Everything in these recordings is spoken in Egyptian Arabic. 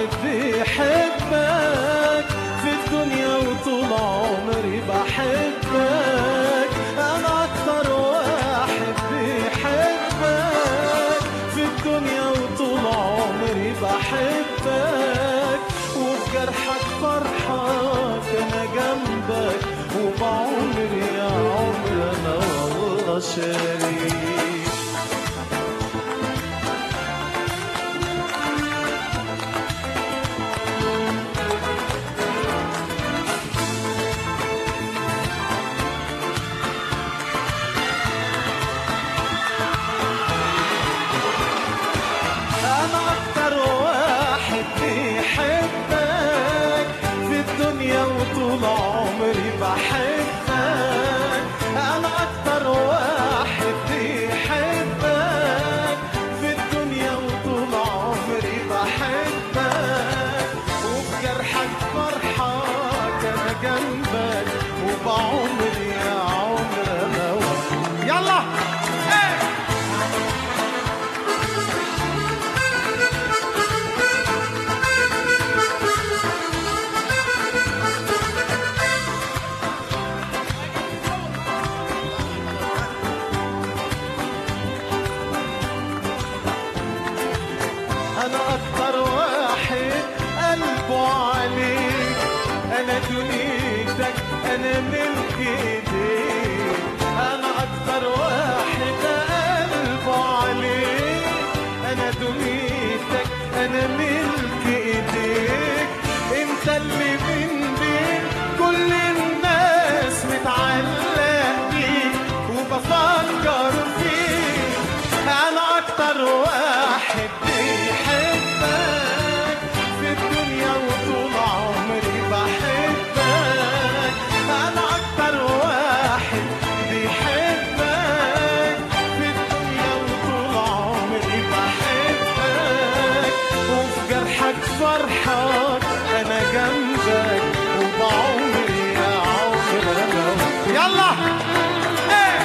واحد بيحبك في الدنيا وطول عمري بحبك أنا أكتر واحد بيحبك في الدنيا وطول عمري بحبك وفي جرحك فرحك أنا جنبك وبعمري يا عمر أنا والله شريك أنا أكتر واحد بيحبك في الدنيا وطول عمري بحبك أنا أكتر واحد بيحبك في الدنيا وطول عمري بحبك وفي جرحك فرحك أنا جنبك وبعمري يا عمر أنا وحدك. يلا إيه أنا أكتر واحد قلبه عليك أنا دنيتك أنا ملك إيديك أنا أكتر واحد قلبه عليك أنا دنيتك أنا ملك إيديك أنت اللي بين بين كل الناس متعلق بيك وبفكر فيك أنا أكتر واحد بيحبك في الدنيا وطول عمري بحبك أنا أكتر واحد بيحبك في الدنيا وطول عمري بحبك وفي جرحك فرحك أنا جنبك وبعمري يا عمر أنا يلا إيه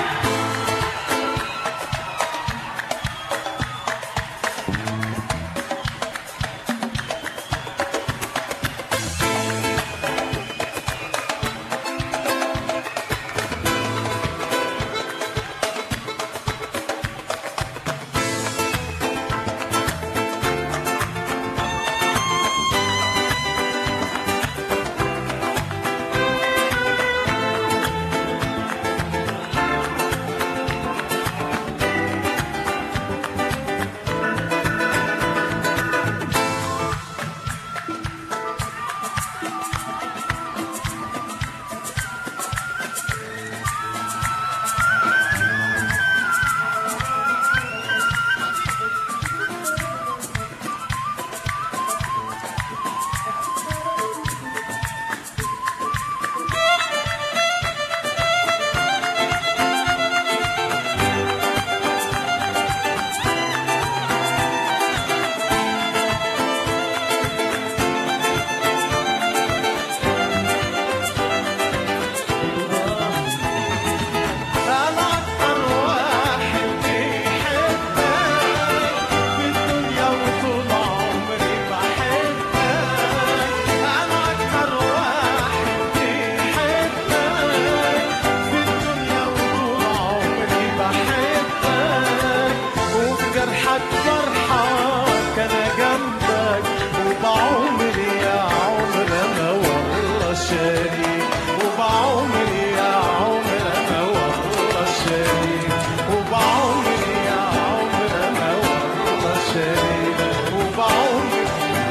أنا أكتر واحد بيحبك في الدنيا وطول عمري بحبك أنا أكتر واحد بيحبك في الدنيا وطول عمري بحبك وفي جرحك فرحك أنا جنبك وبعمري يا عمر أنا والله شريك وبعمري يا عمر أنا والله شريك وبعمري يا عمر أنا والله شريك وبعمري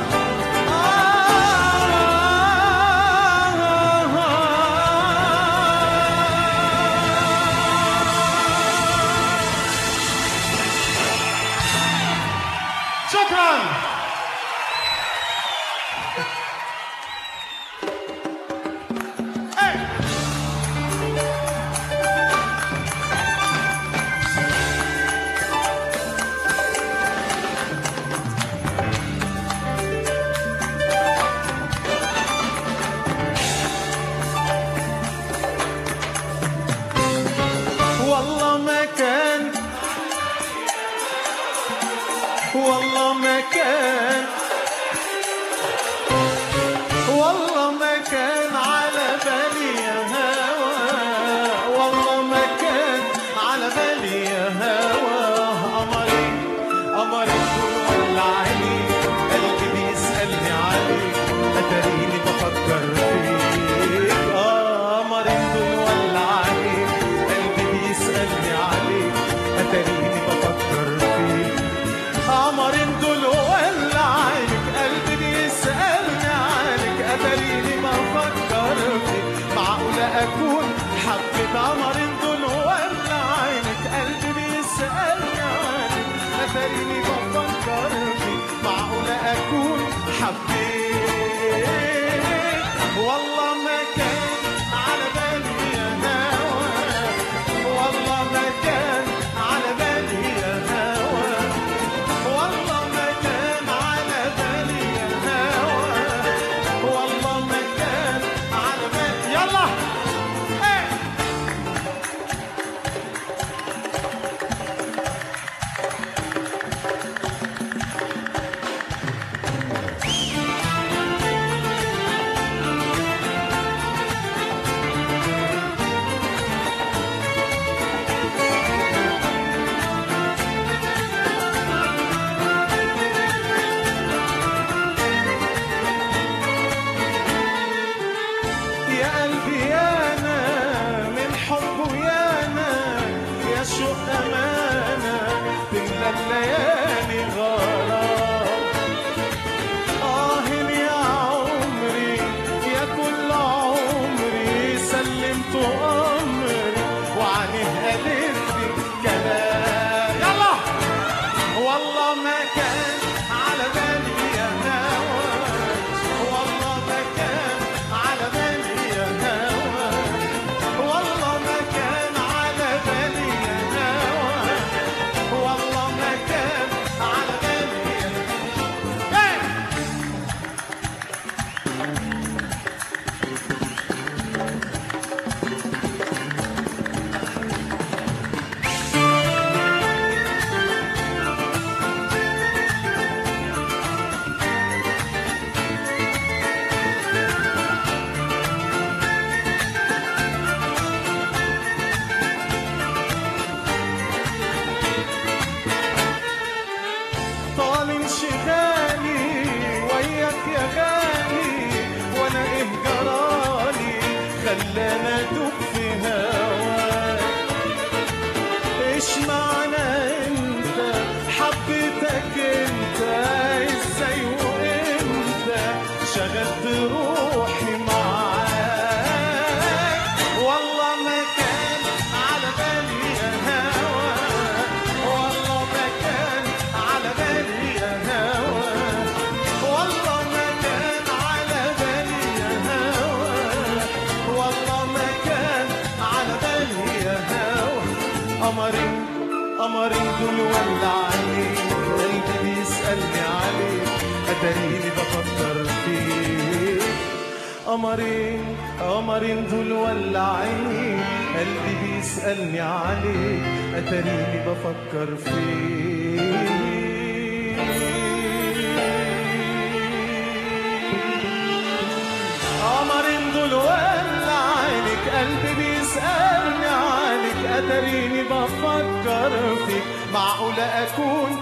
شكرا والله ما كان والله ما كان والله ما كان على بالي يا هوا والله ما كان على بالي يا هوا قمري قمري طول ولا عليك قلبي بيسألني عليك أتريني بفكر فيك آه قمري طول ولا عليك قلبي بيسألني عليك أتريني بفكر فيك قمر دول ولا عينك قلبي بيسألني عنك أتريني بفكر فيك معقولة أكون حبيت قمر دول ولا عينك قلبي بيسألني عنك أتريني بفكر فيك معقولة أكون حبيت والله ما كان على بالي يا هوا والله ما كان على بالي يا هوا والله ما كان على بالي يا هوا والله ما كان على بالي يلا ايه يا قلبي يا انا من حبه يا انا يا شوق امانه تملى الليالي غرام آه يا عمري يا كل عمري سلمت أمري وعنيه قالت لي كلام يلا والله ما كان على بالي يا هوا والله ما كان على بالي يا هوا والله ما كان على بالي يا هوا والله ما كان على بالي يا هوا طال انشغالي وياك يا غالي وانا ايه جرالي خلانا ادوب في هواك ايش معنى انت حبيتك انت ازاي وامتى شغلت روحي معاك والله ما كان على بالي يا هوا والله ما كان على بالي يا هوا والله ما كان على بالي يا هوا والله ما كان على بالي يا هوا قمرين قمرين دول ولا عليك قلبي بيسألني عليك أدريني بفكر فيك قمرين قمرين دول ولا عينيك قلبي بيسألني عليك أتريني بفكر فيك قمرين دول ولا عينك قلبي بيسألني عنك أتريني بفكر فيك معقولة أكون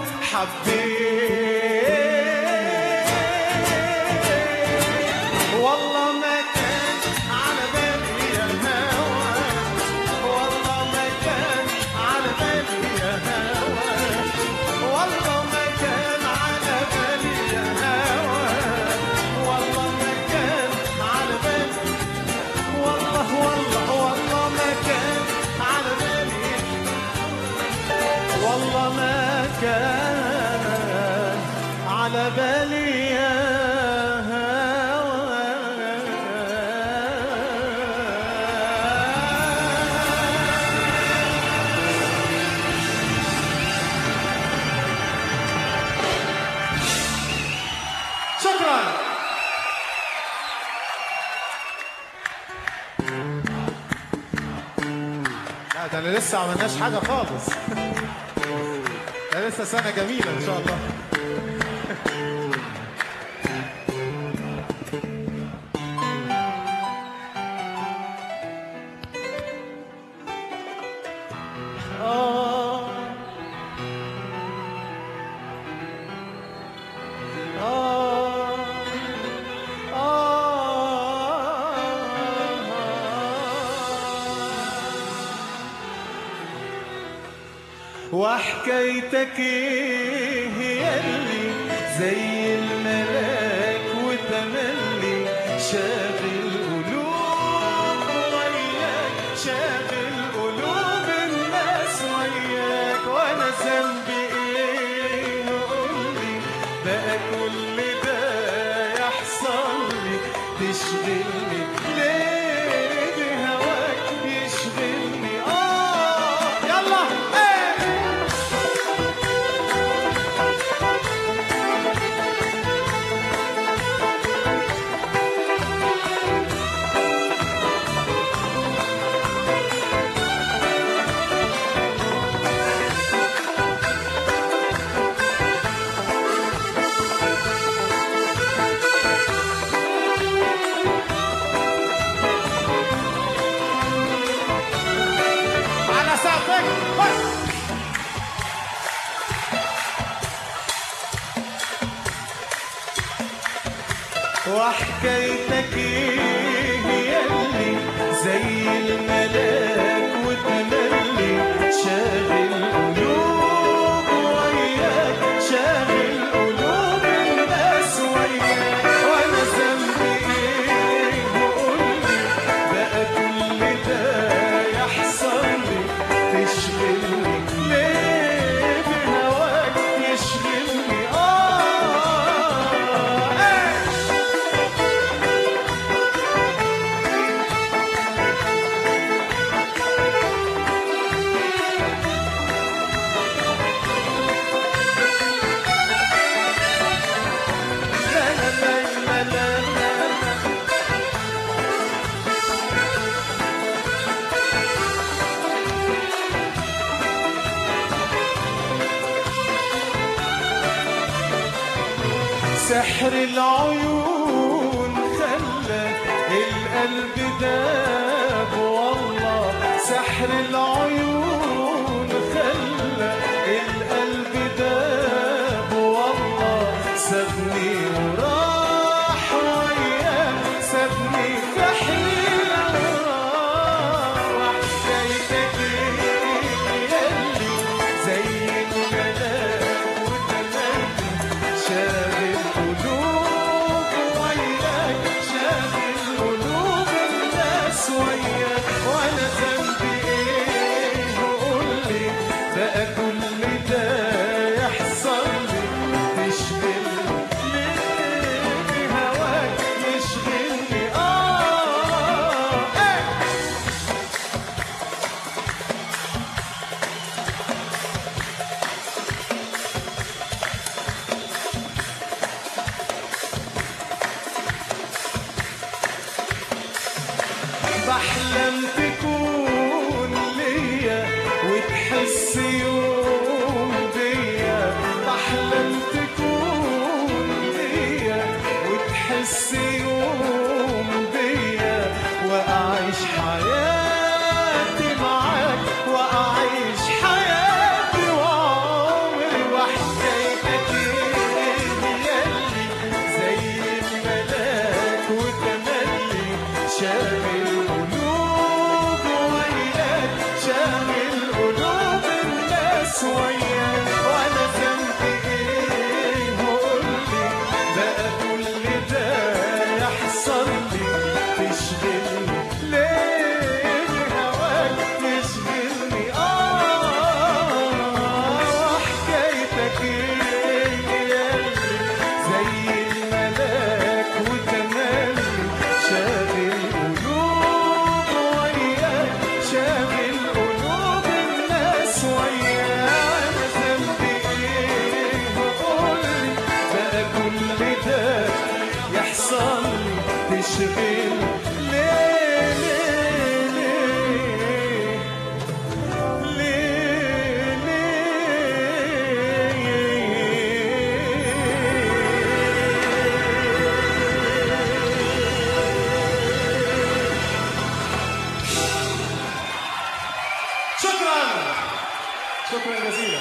حبيت والله ما كان على بالي يا هوا والله ما كان على بالي يا هوا والله ما كان على بالي يا هوا والله ما كان على بالي والله والله والله ما كان على بالي والله ما كان على بالي يا هوا شكرا لا ده انا لسه ما عملناش حاجه خالص ده لسه سنه جميله ان شاء الله وحكايتك ايه ياللي زي الملاك وتملي شاغل قلوب وياك شاغل قلوب الناس وياك وانا ذنبي ايه قولي بقى كل ده يحصل لي تشغلني ليه بهواك يشغلني اه يلا ايه على سقفك بس وحكايتك ايه ياللي زي الملاك وتملي شاغل قلوب وياك شاغل قلوب الناس وياك وانا ذنبي ايه وقولي بقى كل ده يحصل لي تشغلني ليه بهواك يشغلني اه إيه. لا لا لا لا لا لا سحر العيون خلى القلب داب والله سحر العيون خلى القلب داب والله سابني وراح وياه سابني في حيرة وراح حكايتك ايه ياللي زي الملاك وتملي شاغل قلوب وياك شاغل قلوب الناس وياك وانا ذنبي ايه وقولي بقى كل ده يحصل لي تشغلني ليه بهواك يشغلني اه إيه. بحلم تكون ليا وتحس يوم بيا بحلم تكون ليا وتحس يوم بيا واعيش حياتي معاك واعيش حياتي وعمري وحكايتك ايه ياللي زي الملاك وتملي شاغل قلوب وياك شاغل قلوب الناس وياك وانا ذنبي ايه وقولي بقى كل ده يحصل لي تشغلني ليه بهواك تشغلني اه حكايتك ايه ياللي زي الملاك وتملي شاغل قلوب وياك شاغل قلوب الناس وياك انا ذنبي ايه وقولي بقى كل ده يحصل لي تشغل ليه ليه ليه ليه شكرا شكرا جزيلا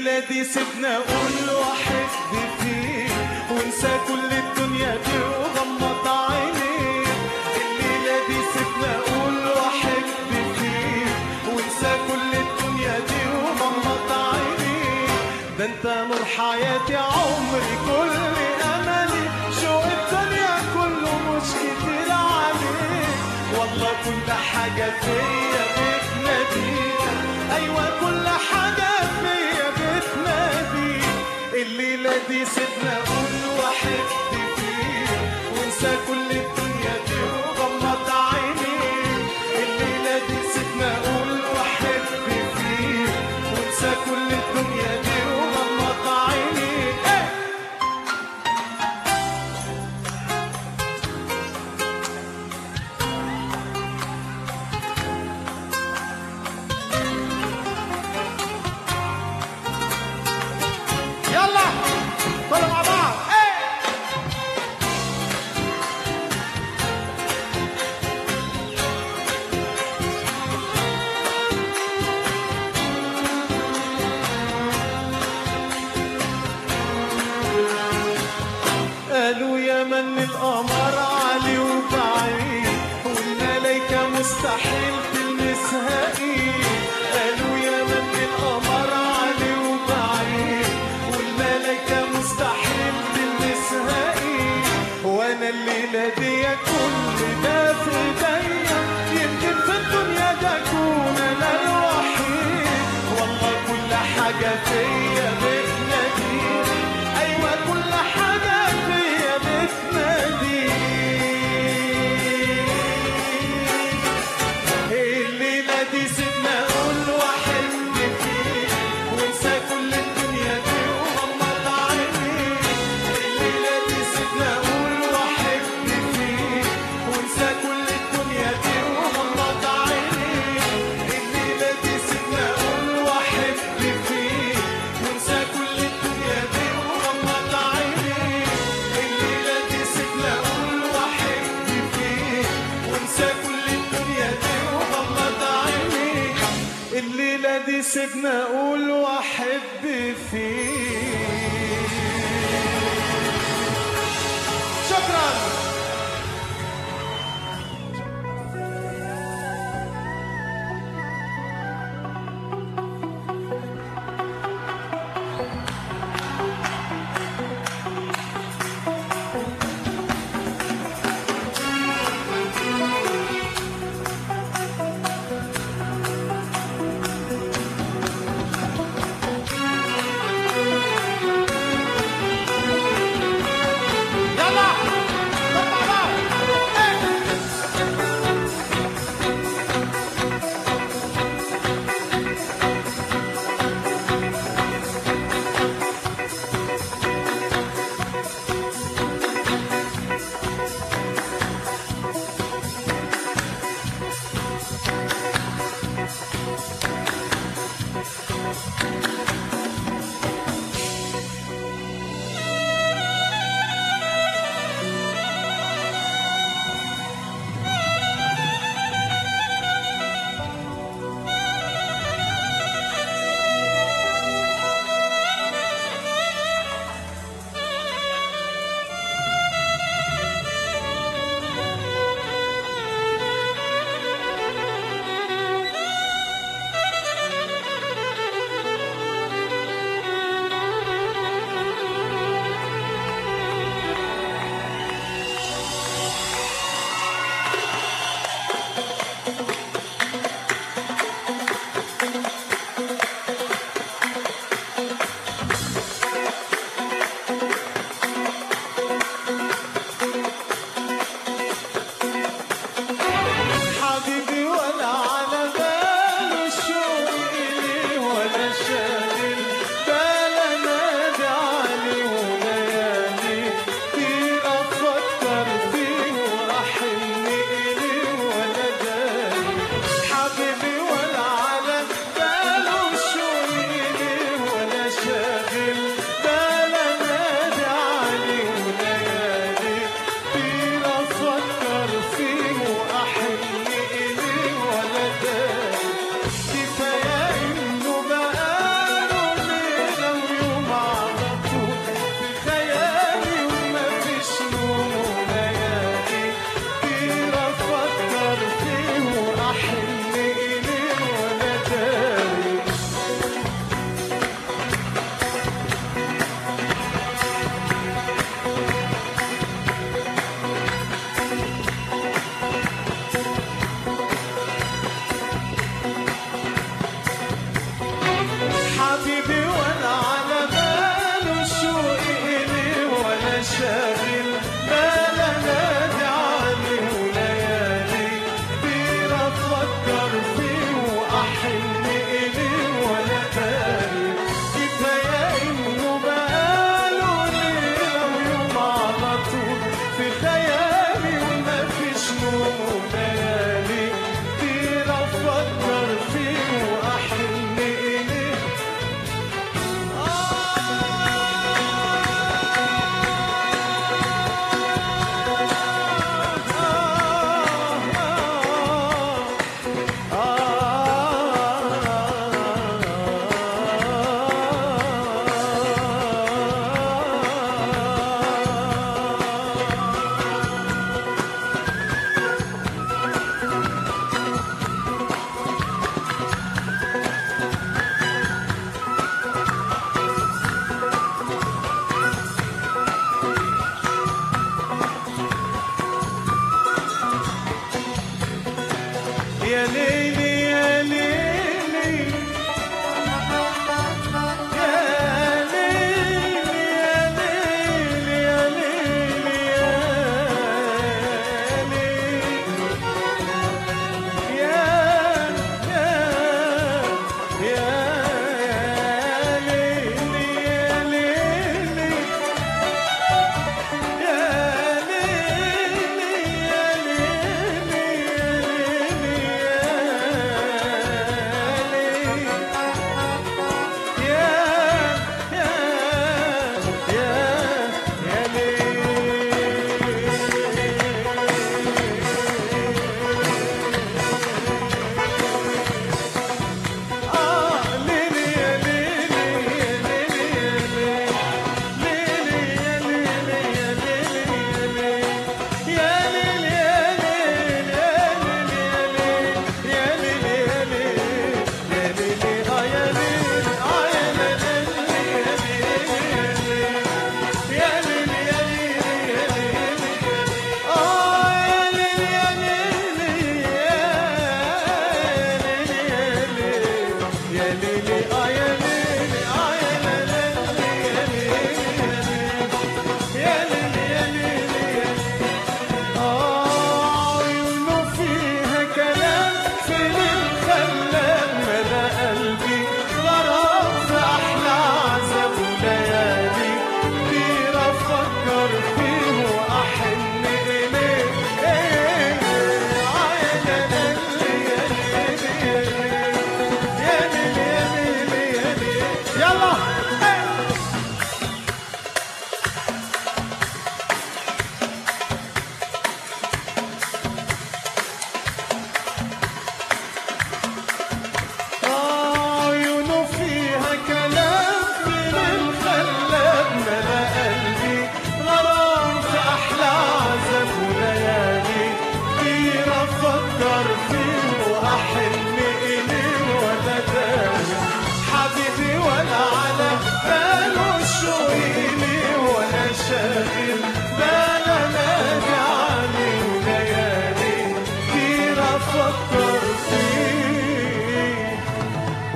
الليلة دي سيبنا أقول وأحب فيك وانسى كل الدنيا دي وغمض عينيك الليلة دي سيبنا أقول وأحب فيك وانسى كل الدنيا دي وغمض عينيك ده انت نور حياتي عمري كل أملي شوق الدنيا كله مش كتير عليك والله كل حاجة فيا بتناديك أيوة كل حاجة فيا بتناديك الليلة دي سيبنا أقول وأحب فيك وانسى كل الدنيا دي وغمض عينيك الليلة دي سيبنا أقول وأحب فيك وانسى كل الدنيا دي وغمض عينيك إيه! يلا كلوا مع بعض إيه! قالوا يا من القمر عالي وبعيد والملايكة مستحيل تلمسها ايد قالوا يا من القمر عالي وبعيد والملايكة مستحيل تلمسها ايد وانا الليلة دي كل ده في ايديا يمكن في الدنيا ده اكون انا الوحيد والله كل حاجة فيا بتناديني ايوه كل حاجة فيا بتناديني الليلة دي سيبنا أقول وأحب فيك وانسى كل الدنيا دي وغمض عينيك الليلة دي سيبنا أقول وأحب فيك وانسى كل الدنيا دي وغمض عينيك الليلة دي سيبنا أقول وأحب فيك وانسى كل الدنيا دي وغمض عينيك الليلة دي سيبنا أقول وأحب فيك وانسى كل الدنيا دي وغمض عينيك الليلة دي سيبنا أقول وأحب فيك شكرا يلا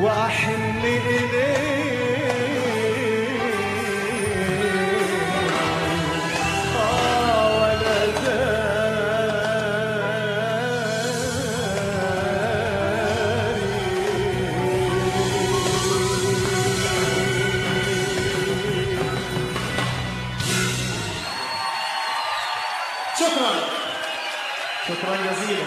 وأحن إليك آه ولا داري شكرا شكرا جزيلا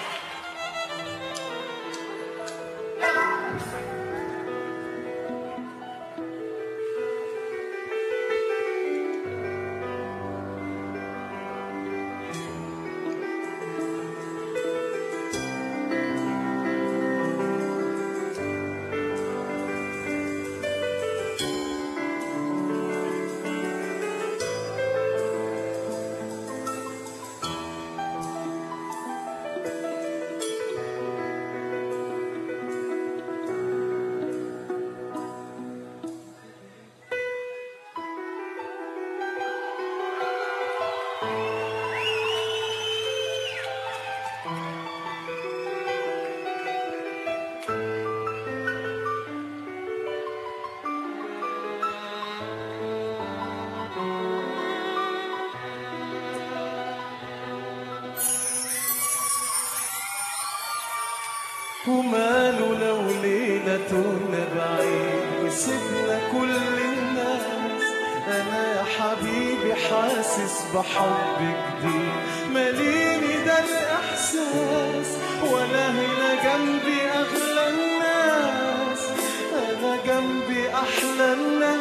وماله لو ليلة بعيد وسبنا كل الناس أنا يا حبيبي حاسس بحب جديد ماليني ده الإحساس ولا هنا جنبي أغلى الناس أنا جنبي أحلى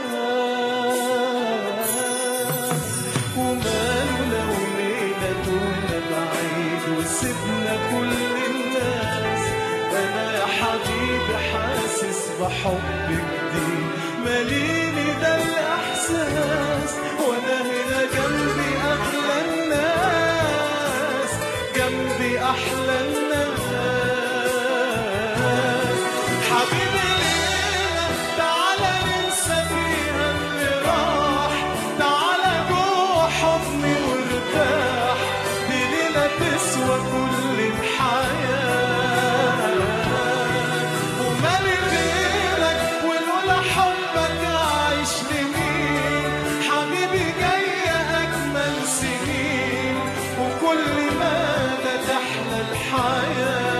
الناس وماله لو ليلة بعيد وسبنا كل الناس أنا يا حبيبي حاسس بحب جديد ماليني ده الإحساس وأنا هنا جنبي أغلى الناس جنبي أحلى الناس حبيبي ليلة تعالى ننسى فيها اللي راح تعالى جوه حضني وارتاح دي ليلة تسوى كل الحياة ومالي غيرك ولولا حبك أعيش لمين حبيبي جاية أجمل سنين وكل مدى تحلى الحياة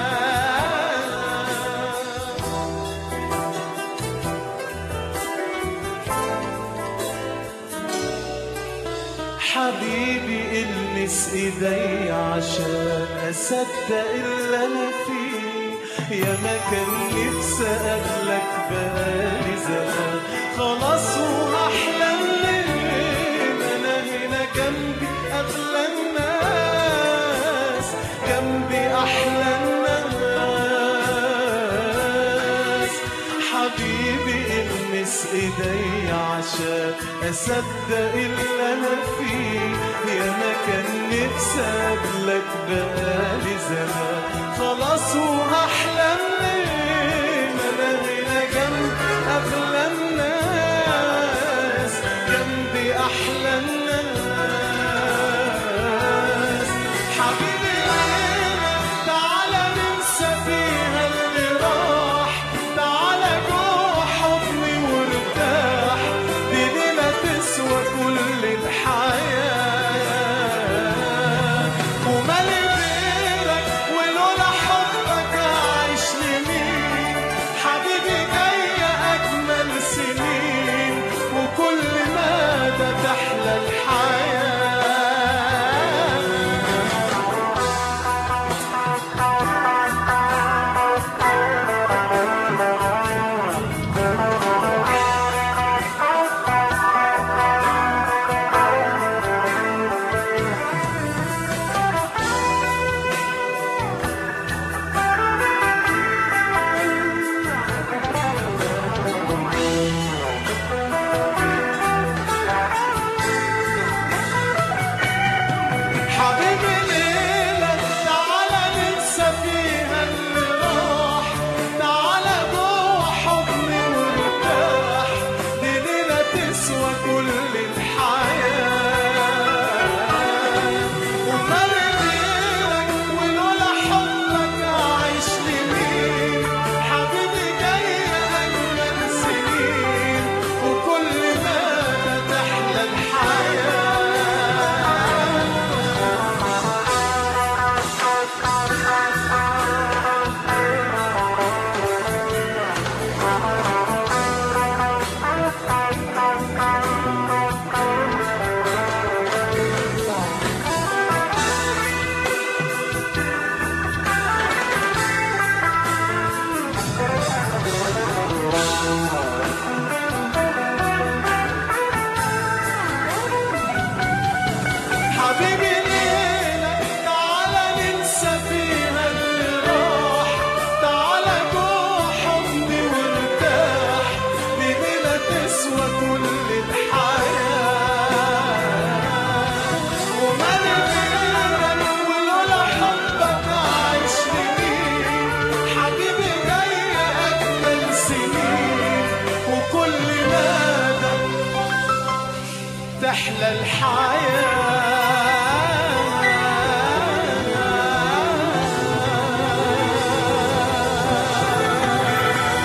حبيبي المس ايدي عشان اصدق اللي انا فيه يا ما كان نفسي اقابلك بقالي زمان خلاص واحلى الليل انا هنا جنبي اغلى الناس جنبي احلى الناس حبيبي المس ايدي عشان اصدق اللي انا فيه يا ما كان نفسي اقابلك بقالي زمان خلاص واحلم ليه انا هنا جنبي اغلى الناس جنبي احلى الناس حبيبي ليلة تعالى ننسى فيها اللي راح تعالى جوه حضني وارتاح دي ليلة تسوى كل الحياة ومالي غيرك ولولا حبك أعيش الحياة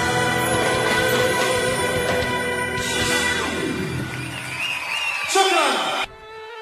شكرا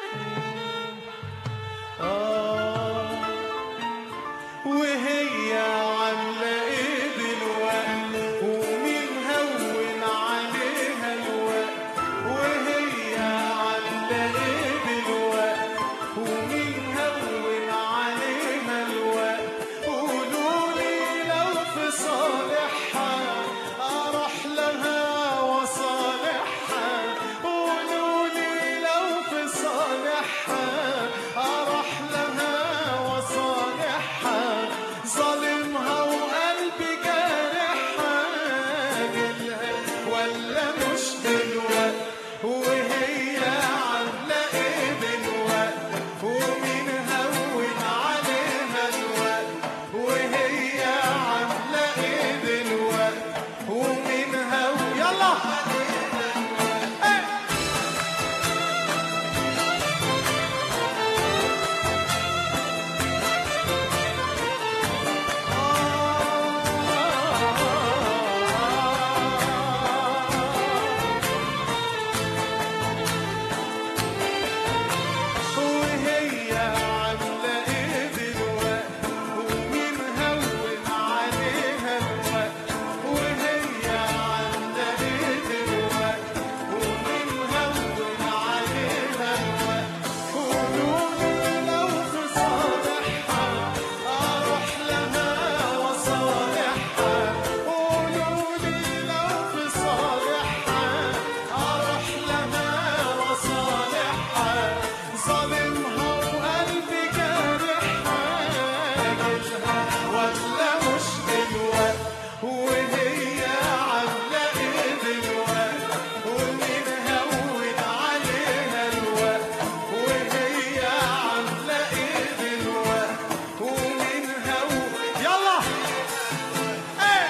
وهي عاملة ايه دلوقتي ومين هون عليها الوقت وهي عاملة ايه دلوقتي ومين هون عليها الوقت قولولي لو في صالحها اروح لها وصالحها قولولي لو في صالحها اروح لها وصالحها ظالمها وقلبي جارحها جيلها ولا مش دلوقتي وهي عاملة ايه دلوقتي ومين هون عليها الوقت وهي عاملة ايه دلوقتي ومين هون يلا إيه. وهي عاملة ايه دلوقتي ومين هون عليها الوقت وهي عاملة ايه دلوقتي ومين هون عليها الوقت قولولي لو في صالحها اروح لها وصالحها قولولي لو في صالحها اروح لها وصالحها ظالمها وقلبي جارحها جيلها ولا مش دلوقتي وهي عاملة ايه دلوقتي ومين هون عليها الوقت وهي عاملة ايه دلوقتي ومين هون يلا ايه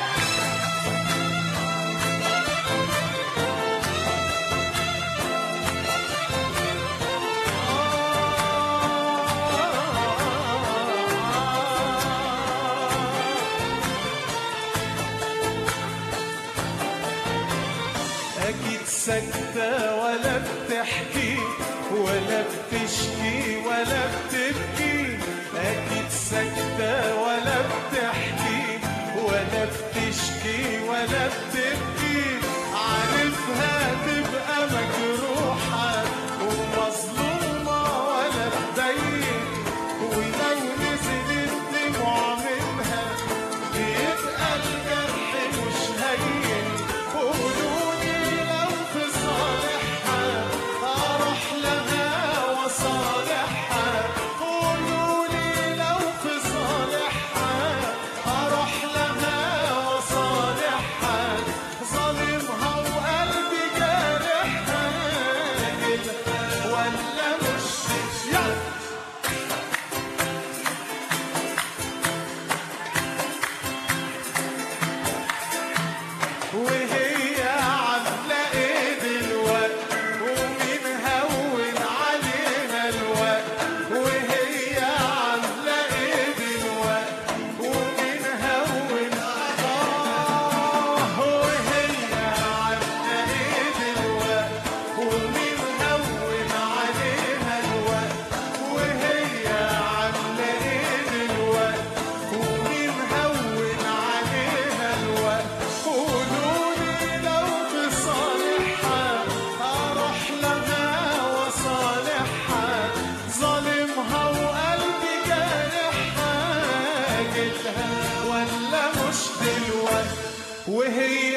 أكيد ساكتة ولا بتحكي ولا بتشكي ولا بتبكي أكيد ساكتة ولا بتحكي ولا بتشكي ولا بتبكي عارفها تبقى مجروحة ومظلومة ولا تبين ولو نزلت دموع منها بيبقى الجرح مش هين قولولي لو في صالحها اروح لها وصالحها قولولي لو في صالحها اروح لها وصالحها ظالمها وقلبي جارحها جيلها ولا مش يلا وهي عاملة ايه دلوقتي ومين هون عليها الوقت وهي عاملة ايه دلوقتي ومين هون آه وهي عاملة ايه دلوقتي ومين هون عليها الوقت وهي عاملة ايه دلوقتي ومين هون عليها الوقت قولولي لو في صالحها اروح لها وصالحها ظالمها وقلبي جارحها جيلها ولا مش دلوقتي وهي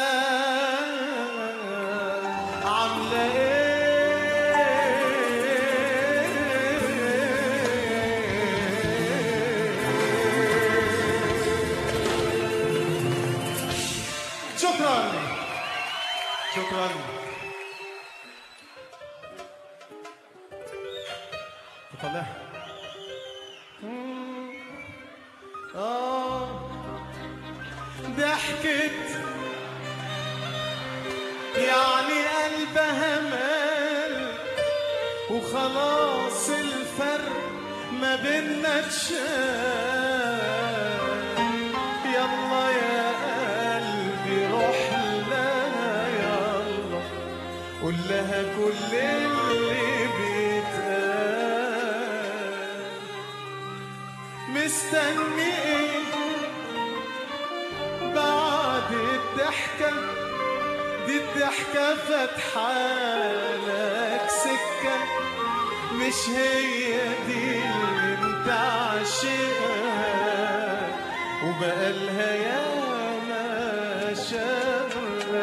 عاملة ايه شكرا شكرا طلع اه ضحكت يعني قلبها مال وخلاص الفرق ما بينا اتشال يلا يا قلبي روح لها يلا قول لها كل اللي بيتقال مستني ايه بعد الضحكة دي الضحكة فاتحالك سكة مش هي دي اللي انت عاشقها وبقالها ياما شغلة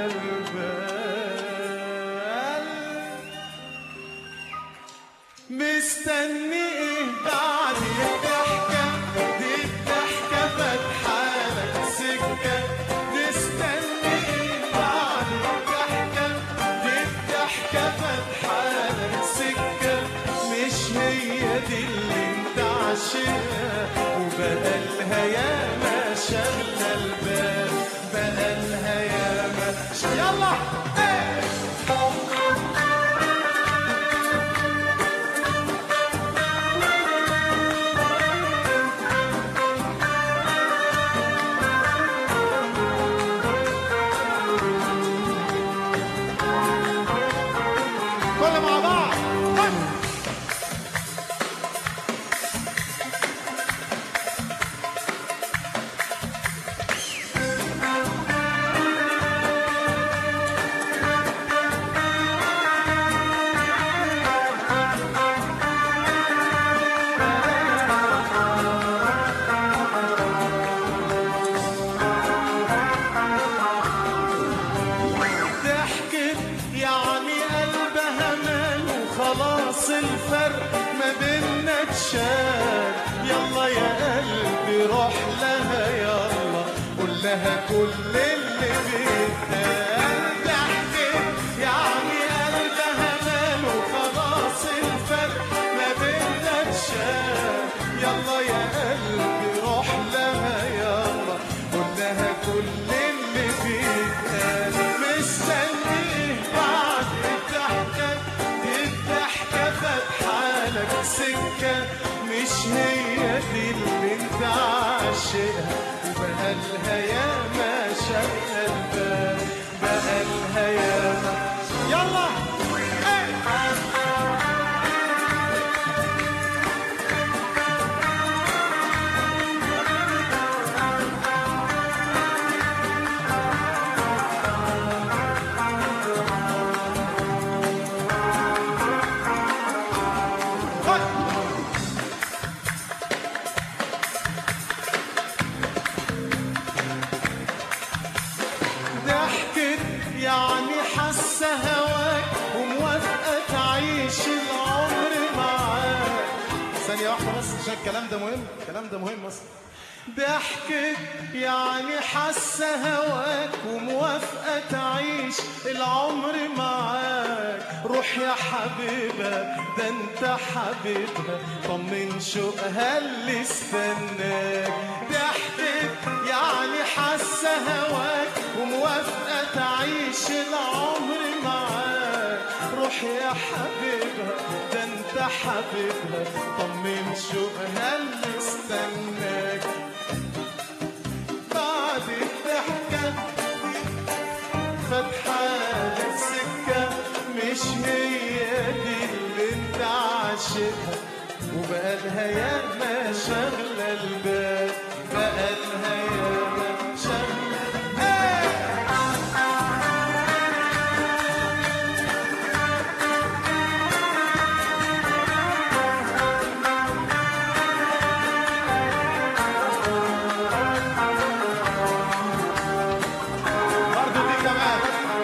البال مستني ايه بعد الضحكة دي الضحكة فاتحالك سكة مستني ايه بعد الضحكة دي الضحكة فاتحالك سكة مش هي دي اللي انت عاشقها وبقالها ياما شغلة البال بقالها ياما ش- يلا ايه كل مع بعض ضحكت يعني قلبها مال وخلاص الفرق ما بينا اتشال يلا يا قلبي روح لها يلا قول لها كل اللي بيتقال ضحكت يعني قلبها مال وخلاص الفرق ما بينا اتشال يلا يا قلبي روح لها يلا قول لها كل اللي بيتقال مستنيه بعد الضحكة دي الضحكة فاتحالك سكة مش هي دي اللي انت عاشقها وبقالها ياما شغلة البال بقالها ياما يلا ايه ضحكت يعني حاسة هواك وموافقة تعيش العمر معاك ثانية واحدة بس عشان الكلام ده مهم الكلام ده مهم اصلا ضحكت يعني حاسة هواك وموافقة تعيش العمر معاك روح يا حبيبة ده انت حبيبها طمن شوقها اللي استناك ضحكت يعني حاسة هواك وموافقة تعيش العمر معاك روح يا حبيبها ده انت حبيبها طمن شوقها اللي استناك بعد الضحكة فاتحة سكة مش هي دي اللي انت عاشقها وبقالها ياما شغلة البال بقالها ياما شغلة ايه برضه دي كمان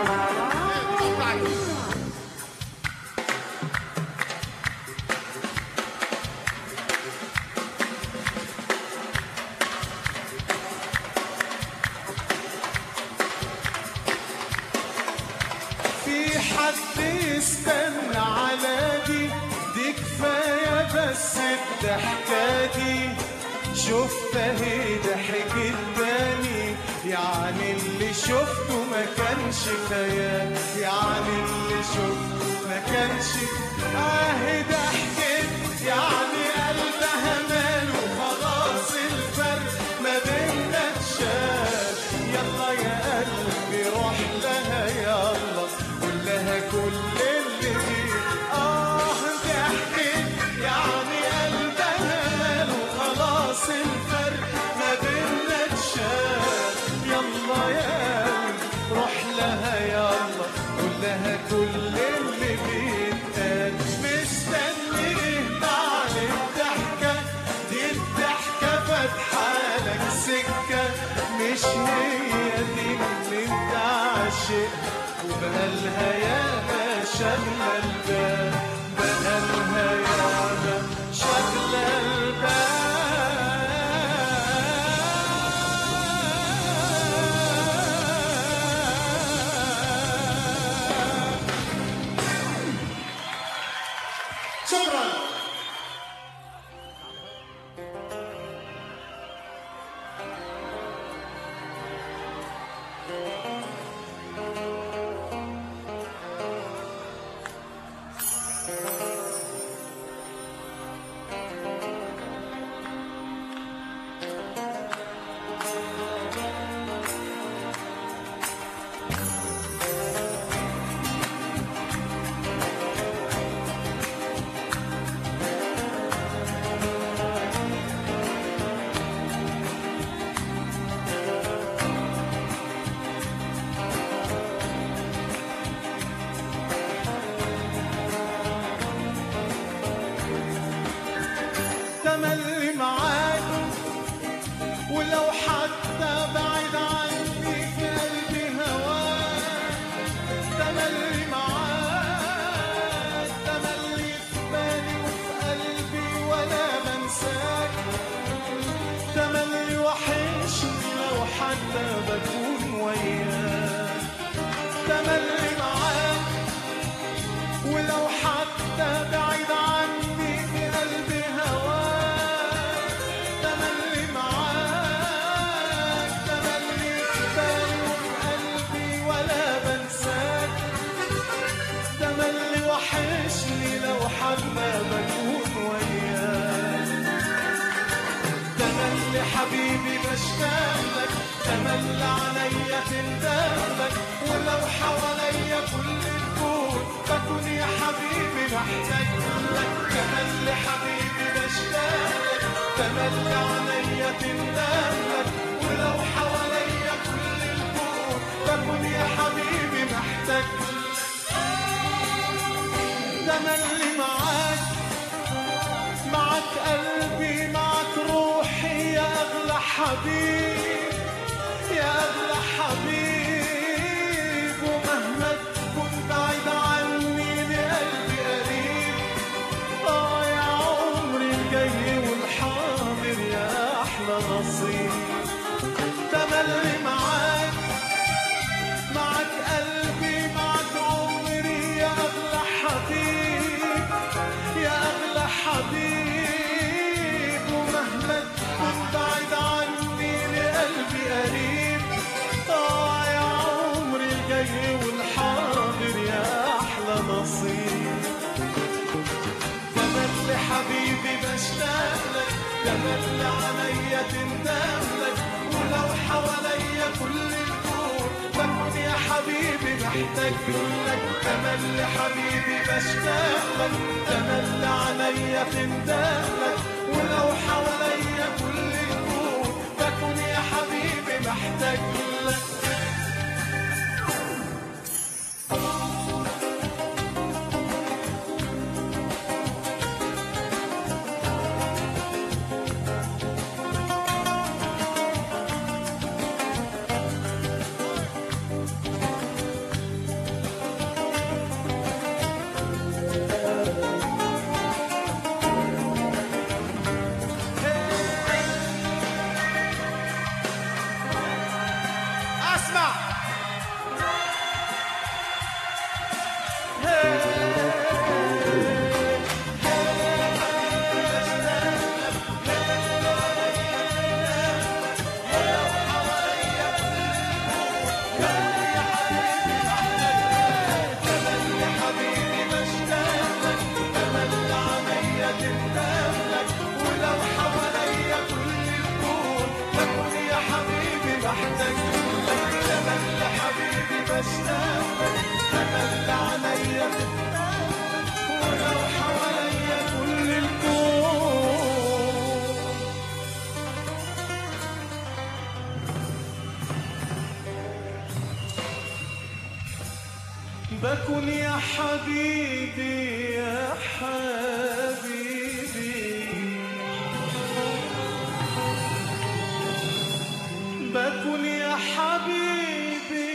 في حد يستنى على دي دي كفاية بس الضحكة دي شفت اهي ضحكت تاني يعني اللي شفته ما كانش خيال يعني اللي شفته ما كانش اه ضحكت يعني قلبها مال وخلاص الفرق ما بيننا اتشاف يلا يا قلبي روح لها يلا قول لها كل اللي فيه اه ضحكت يعني قلبها مال وخلاص الفرق ما بيننا اتشاف يلا يا قلبي روح لها يلا قول لها كل اللي بيتقال مستني ايه بعد الضحكة دي الضحكة فاتحة لك سكة مش هي دي اللي انت عاشق وبقالها ياما شغلة البال بقالها ياما شغلة البال شكرا تملي معاك ولو حتى بعيد عني في قلبي هواك تملي معاك تملي في بالي وفي قلبي ولا بنساك تملي وحشني لو حتى بكون وياك تملي معاك ولو حتى بعيد عني في قلبي هواك تملي معاك تملي في بالي وفي قلبي ولا بنساك تملي وحشني لو حتى بكون وياك تملي حبيبي بشتاق لك تملي عليا تندم لك ولو حواليا كل الكون بكون يا حبيبي محتاج لك تملي حبيبي بشتاق لك تملي عليا تندم لك ولو حواليا كل الكون بكون يا حبيبي محتاج لك تملي معاك معك قلبي معك روحي يا أغلى حبيب يا أغلى حبيب ومهما تكون بعيد عني لقلبي قريب آه يا عمري الجاي والحاضر يا أحلى نصيب تملي معاك معك قلبي معك عمري يا أغلى حبيب يا أغلى حبيب ومهما تكون بعيد عني لقلبي قريب آه يا عمري الجاي والحاضر يا أحلى نصيب تملي حبيبي بشتاق لك تملي عليا تندم لك ولو حواليا كل الكون بكون يا حبيبي محتاج لك تملي حبيبي بشتاق لك تملي عليا تندم لك ولو حواليا كل الكون بكون يا حبيبي محتاج لك اسمع بشتاق لك انا اللي عليا بتقالك ولو حواليا كل الكون بكون يا حبيبي يا حبيبي بكون يا حبيبي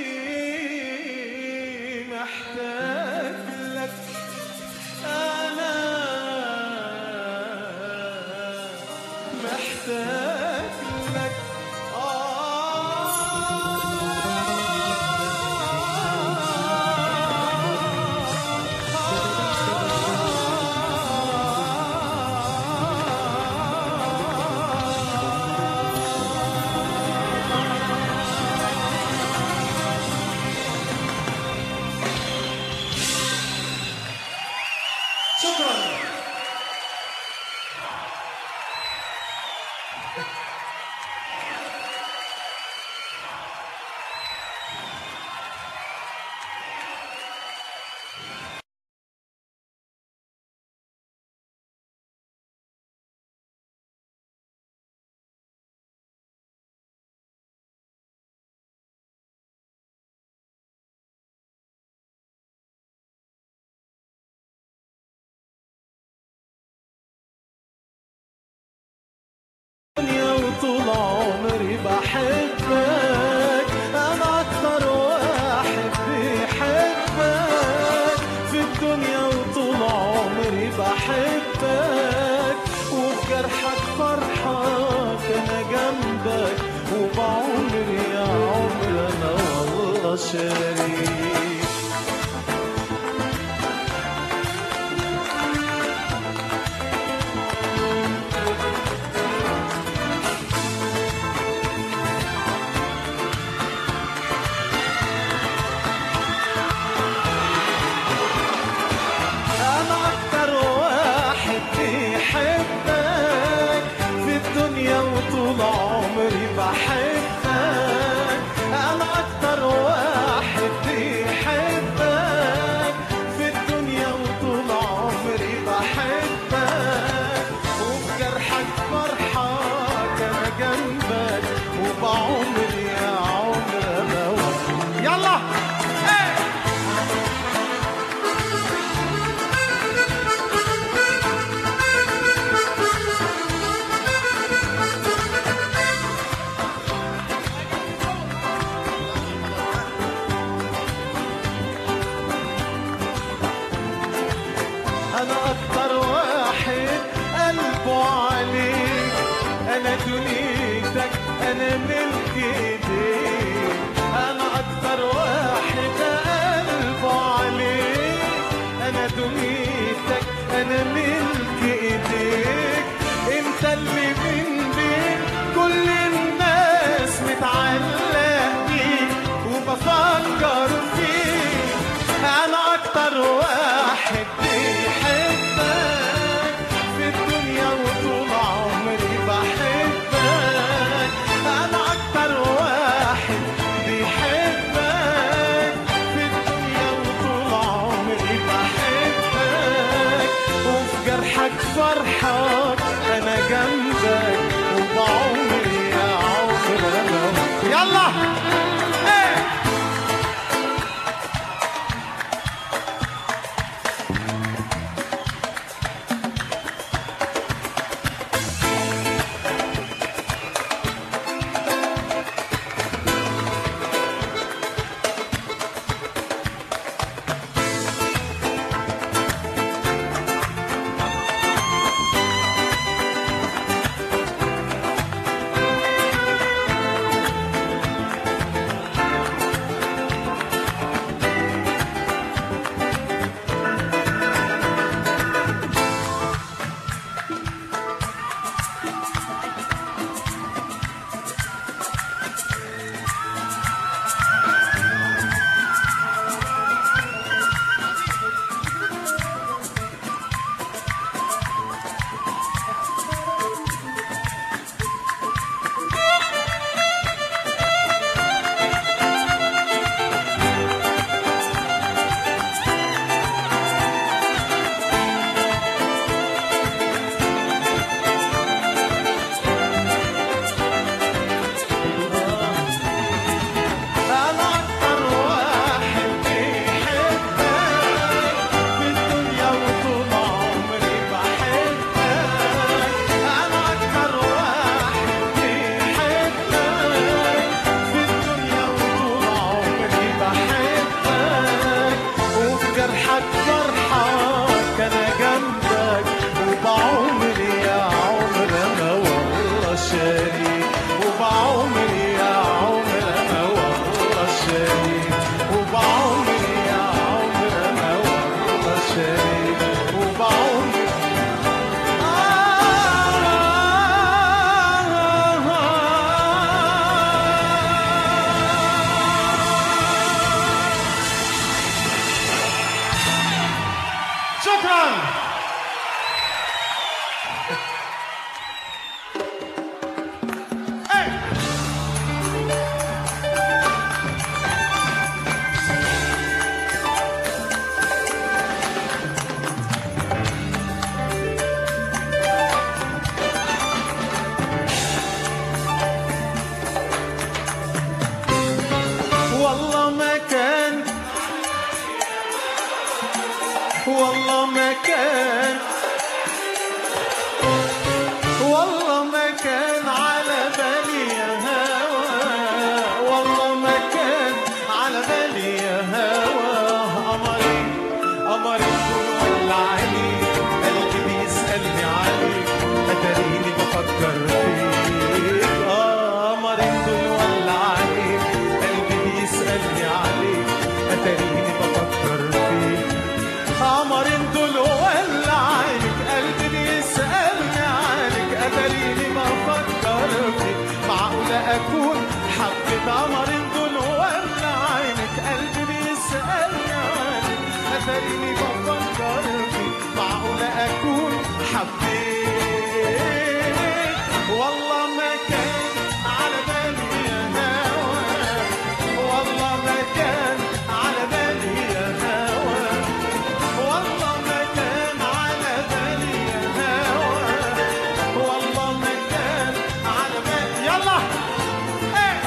محتاج لك أنا محتاج لك شكرا الدنيا وطول عمري بحبك انا اكتر واحد بيحبك في الدنيا وطول عمري بحبك وفي جرحك فرحك انا جنبك وبعمري يا عمر انا والله شريك أنا أكتر واحد بيحبك في الدنيا وطول عمري بحبك أنا أكتر واحد بيحبك في الدنيا وطول عمري بحبك وفي جرحك فرحك أنا جنبك وبعمري يا عمر أنا وفيك. يلا إيه شكرا والله ما كان والله ما كان والله ما كان على بالي يا هوا والله ما كان على بالي يا هوا قمري قمري ولا عيني قلبي بيسألني عليك أتريني بفكر فيك آه قمري ولا عليك قلبي بيسألني عليك أتريني بفكر فيك قمر دول ولا عينك قلبي بيسألني عنك أتريني بفكر فيك معقولة أكون حبيت قمر دول ولا عينك قلبي بيسألني عنك أتريني بفكر فيك معقولة أكون حبيت والله ما كان على بالي يا هوا والله ما كان على بالي يا هوا والله ما كان على بالي يا هوا والله ما كان على بالي يلا ايه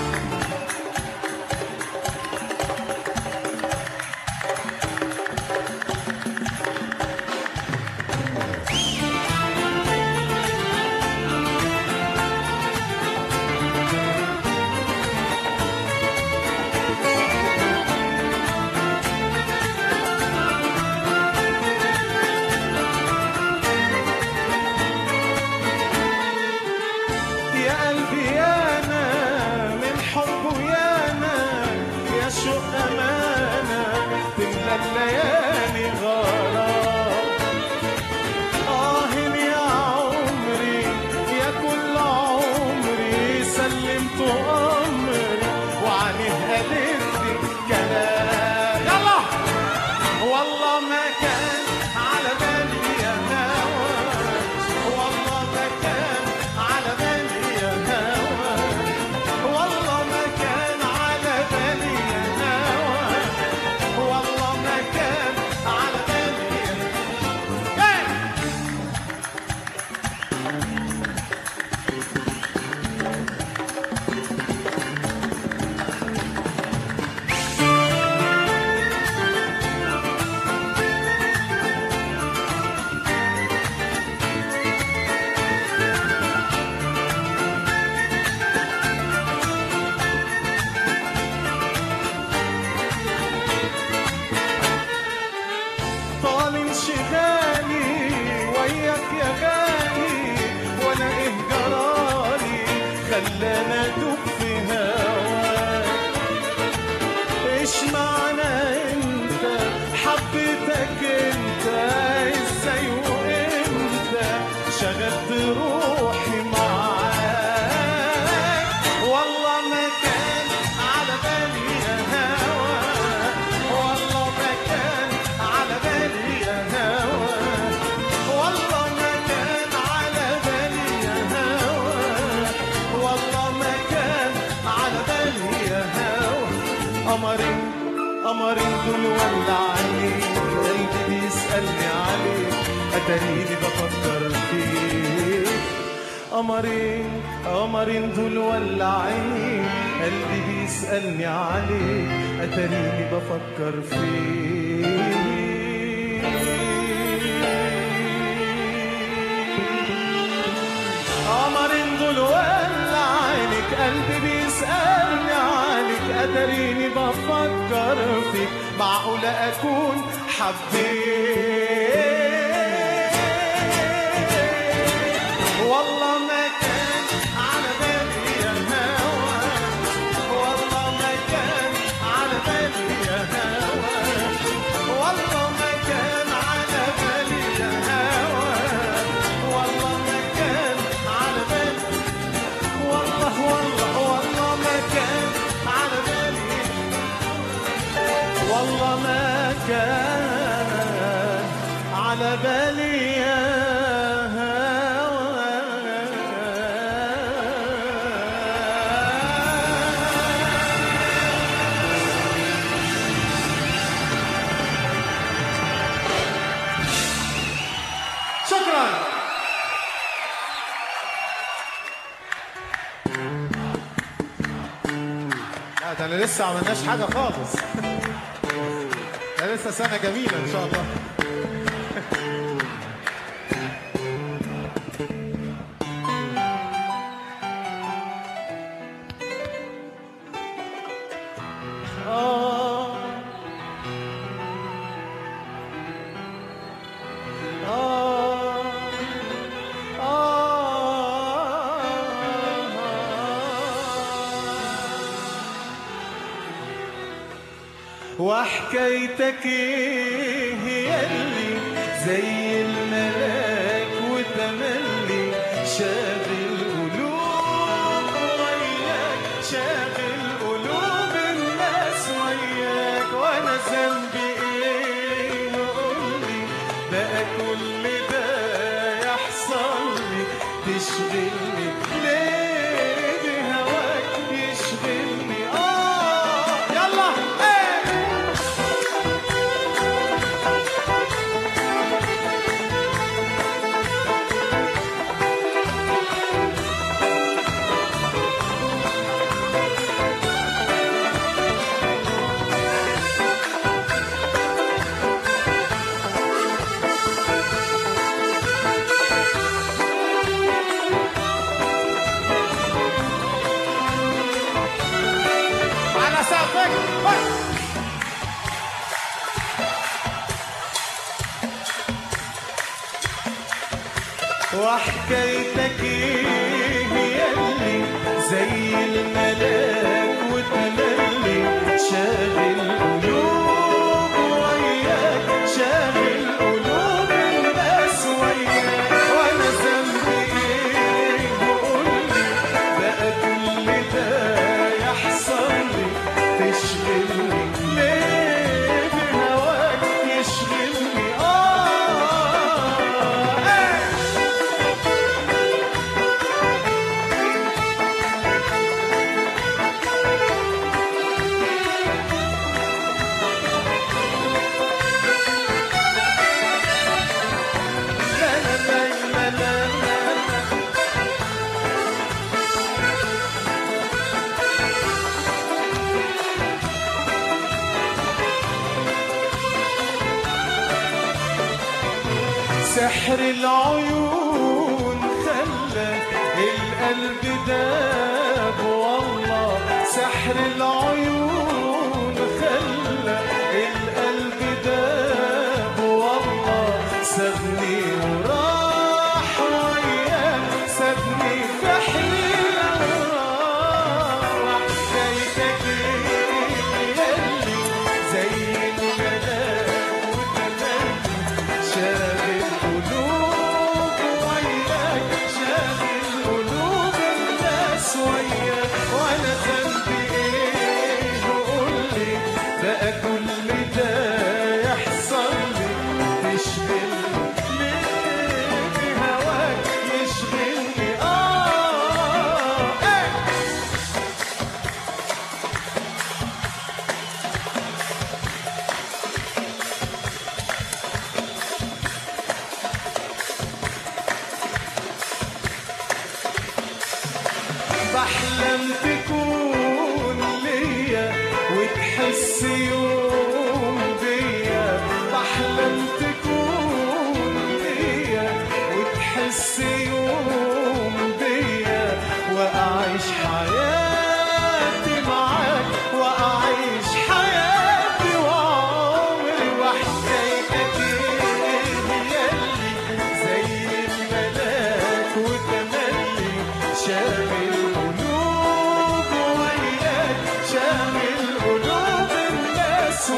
يا قلبي يا انا من حبه يا انا يا شوق امانه تملى الليالي غرام آه يا عمري يا كل عمري سلمت أمري وعليه قالت لي كلام يلا والله ما كان على بالي يا هوا والله ما كان على بالي يا هوا والله ما كان على بالي يا هوا والله ما كان على بالي يا Hey! طال انشغالي وياك يا غالي وانا ايه جرالي خلانا ادوب في هواك ايش معنى انت حبيتك انت ازاي وامتى شغلت روحي معاك والله ما كان على بالي يا هوا والله ما كان على بالي يا هوا والله ما كان على بالي يا هوا والله ما كان على بالي يا هوا قمرين قمرين دول ولعاني قلبي بيسألني عليك أتريني بفكر فيك قمرين قمرين دول ولعين قلبي بيسألني عليك أتريني بفكر فيك قمرين دول ولا عينك قلبي بيسألني عنك أدريني بفكر فيك معقولة أكون حبيت والله ما كان على بالي يا هوا والله ما كان على بالي يا هوا والله ما كان على بالي يا هوا والله ما كان على بالي والله والله والله ما كان على بالي والله ما كان على بالي يا هوا شكرا لا ده انا لسه عملناش حاجه خالص ده لسه سنه جميله ان شاء الله آه وحكايتك ايه هي اللي زي الملاك وتملي شاغل قلوب وياك شاغل قلوب الناس وياك وانا ذنبي ايه قولي بقى كل ده يحصل لي تشغلني ليه بهواك يشغلني اه يلا ايه على سقفك بس. وحكايتك ايه هي اللي زي الملاك وتملي شاغل قلوب وياك شاغل قلوب الناس وياك وانا ذنبي ايه وقولي بقى كل ده يحصل لي تشغلني ليه بهواك يشغلني اه إيه. لا لا لا لا لا لا سحر العيون خلى القلب داب والله سحر العيون خلى القلب داب والله سابني وراح وياه سابني في حيرة وراح حكايتك ايه يلي زي الملاك وتملي شاغل قلوب وياك شاغل قلوب الناس وياك وانا ذنبي ايه وقولي بقى كل ده يحصل لي تشغلني ليه بهواك يشغلني اه ايه بحلم تكون ليا وتحس يوم بيا بحلم تكون ليا وتحس يوم بيا واعيش حياتي معاك واعيش حياتي وعمري وحكايتك ايه يلي زي الملاك وتملي شاغل قلوب وياك شاغل قلوب الناس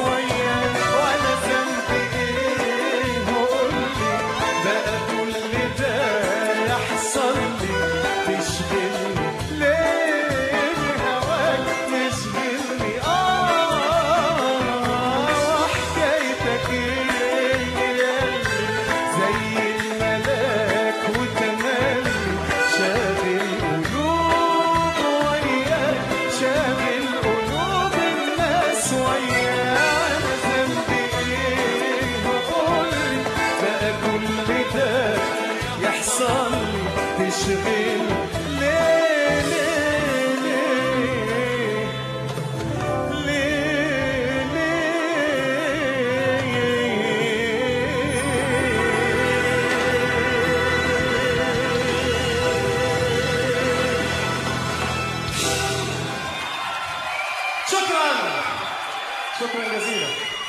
شوية أنا ذنبي إيه وقولي بقى كل ده يحصل لي تشغل ليه ليه ليه ليه ليه شكرا شكرا جزيلا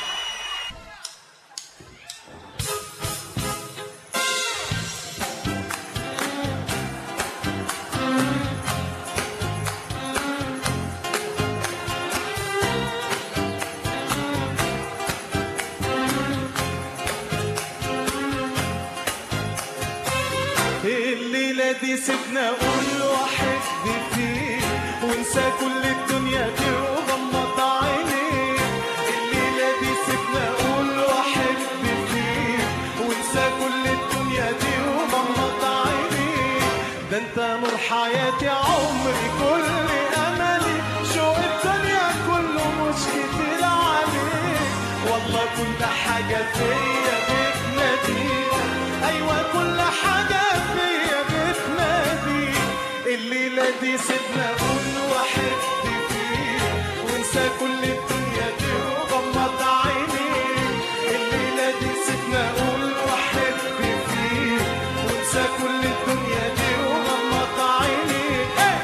الليلة دي سيبنا أقول واحد فيك وانسى كل الدنيا دي وغمض عينيك الليلة دي سيبنا أقول واحد فيك وانسى كل الدنيا دي وغمض عينيك ده انت نور حياتي عمري كل أملي شوق الدنيا كله مش كتير عليك والله كل حاجة فيا بتناديك أيوة كل حاجة فيا بتناديك الليلة دي سيبنا أقول وأحب فيك وانسى كل الدنيا دي وغمض عينيك الليلة دي سيبنا أقول وأحب فيك وانسى كل الدنيا دي وغمض عينيك إيه!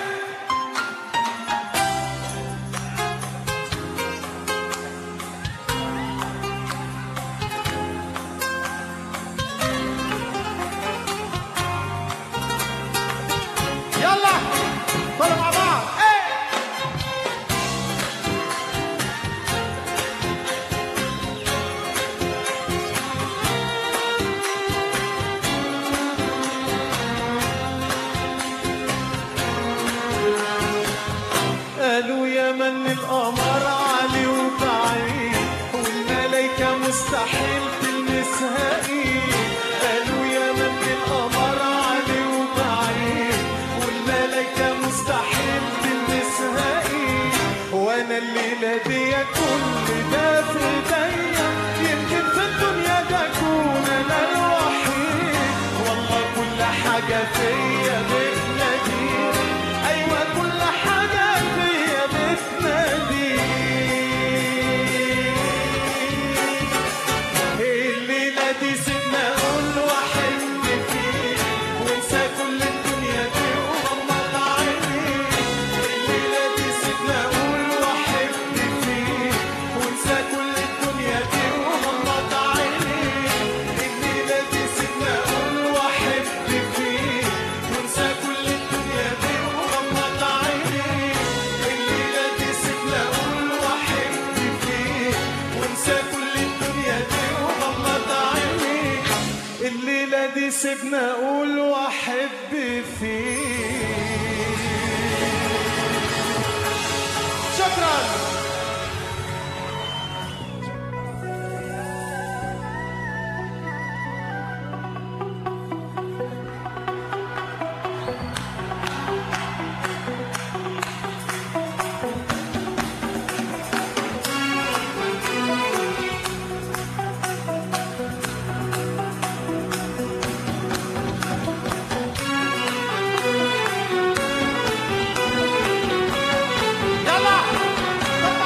يلا كلوا مع بعض ايه قالوا يا من القمر عالي وبعيد والملايكة مستحيل تلمسها ايد قالوا يا من القمر عالي وبعيد والملايكة مستحيل تلمسها ايد وانا الليلة دي كل ده في ايديا يمكن في الدنيا ده اكون انا الوحيد والله كل حاجة فيا بتناديني ايوه كل حاجة فيا بتناديني الليلة دي سيبنا أقول وأحب فيك وانسى كل الدنيا دي وغمض عينيك الليلة دي سيبنا أقول وأحب فيك وانسى كل الدنيا دي وغمض عينيك الليلة دي سيبنا أقول وأحب فيك وانسى كل الدنيا دي وغمض عينيك الليلة دي سيبنا أقول وأحب فيك وانسى كل الدنيا دي وغمض عينيك الليلة دي سيبنا أقول وأحب فيك شكرا يلا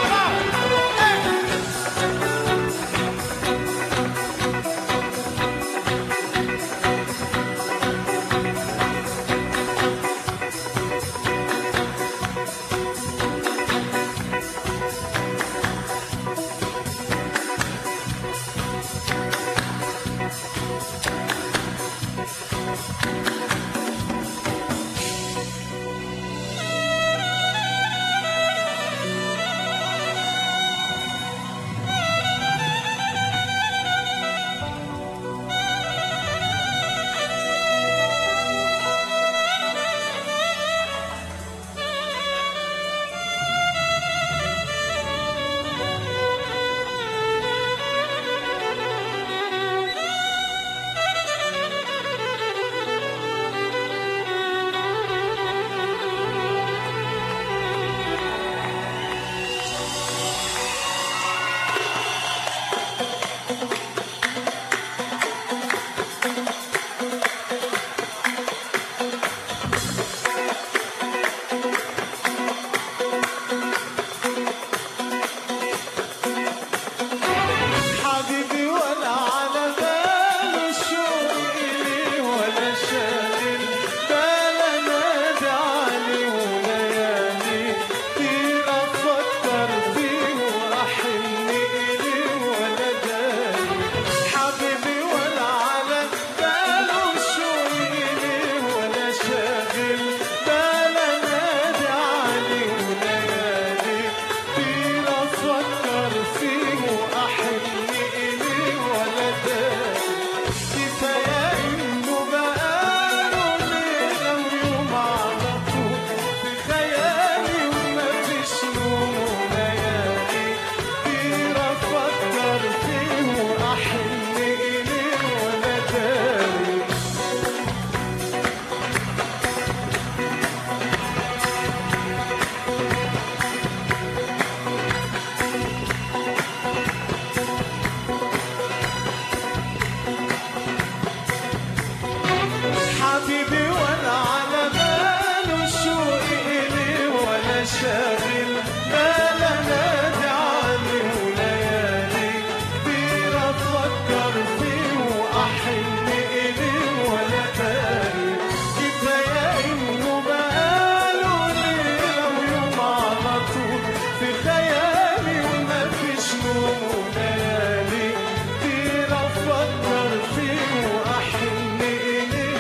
نجوم وليالي كتير افكر فيه واحن اليه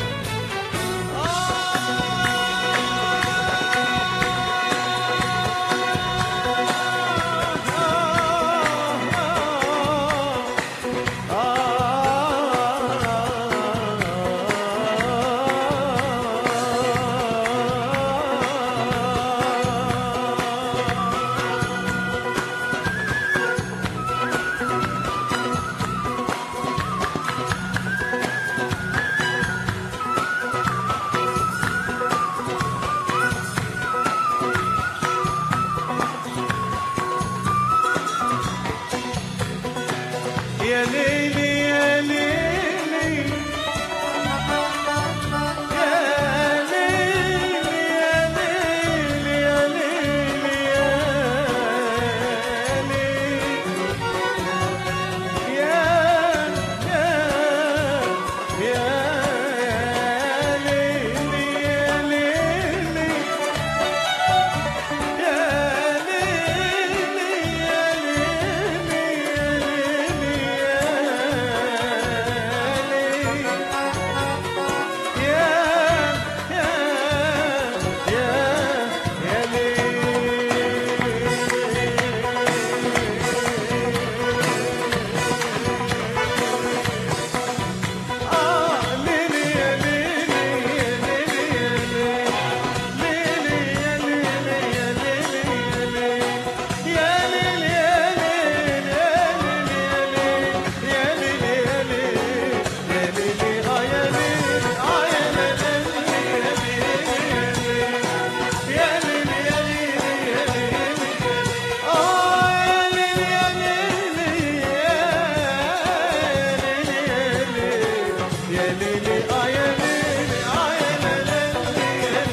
يا ليلي يا ليلي يا ليلي يا ليلي يا ليلي يا ليلي يا ليلي يا ليلي يا ليلي يا يا ليلي آه يا ليلي آه يا ليلي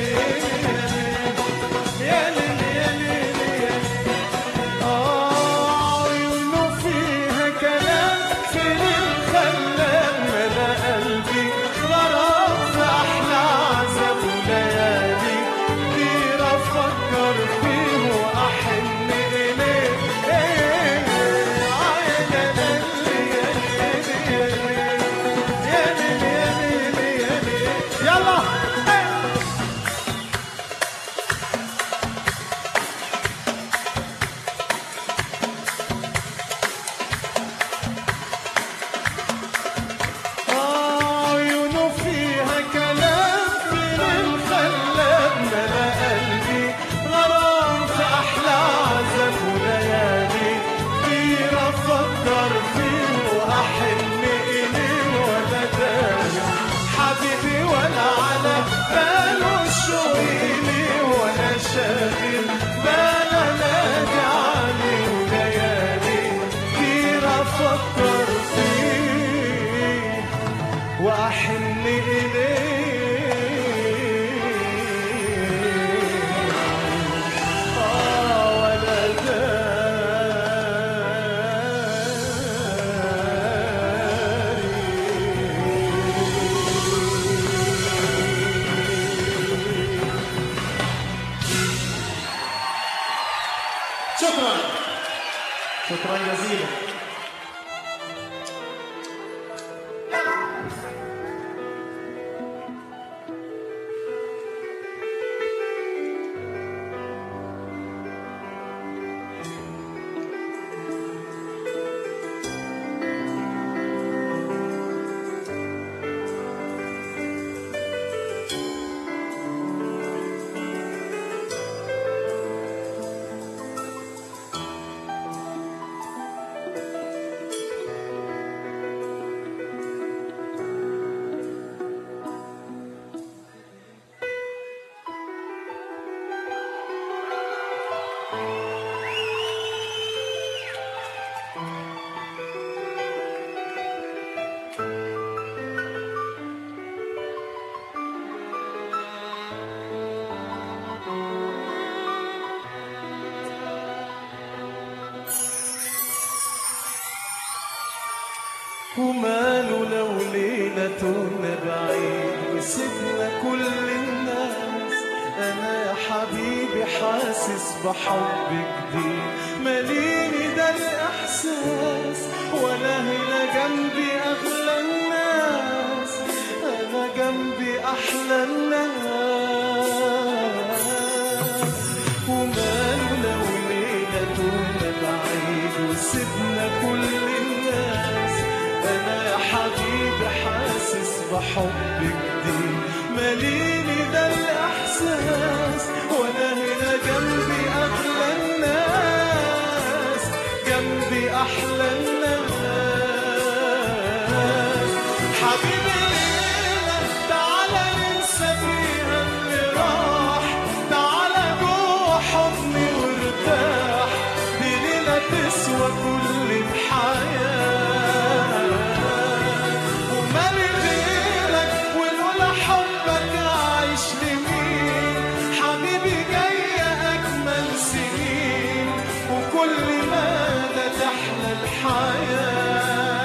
يا ليلي يا ليلي يا ليلي آه عيونه فيها كلام فين الخلان ملا قلبي غرام في أحلى عذاب وليالي كتير أفكر فيه وأحن إليه إيه آه يا ليلي يا ليلي يا ليلي يا ليلي يا ليلي يا ليلي يلا إيه. عيونه فيها كلام من الخلاب ملا قلبي غرام في أحلى عذاب وليالي كتير أفكر فيه وأحن إليه ولا داري حبيبي ولا على باله الشوق ليه ولا شاغل بالا نادي عليه وليالي كتير أفكر فيه وأحن إليه آه ولا داري شكرا شكرا جزيلا وماله لو ليلة بعيد وسيبنا كل الناس أنا يا حبيبي حاسس بحب جديد ماليني ده الإحساس الإحساس ولا هنا جنبي أغلى الناس أنا جنبي أحلى الناس وماله لو ليلة تونا بعيد وسيبنا كل الناس أنا يا حبيبي حاسس بحب جديد ماليني ده الإحساس وأنا هنا جنبي أغلى الناس جنبي أحلى الناس حبيبي ليلة تعالى ننسى فيها اللي راح تعالى جوه حضني وارتاح دي ليلة تسوى كل الحياة ومالي غيرك ولولا حبك أعيش لمين حبيبي جاية أجمل سنين وكل مدى تحلى الحياة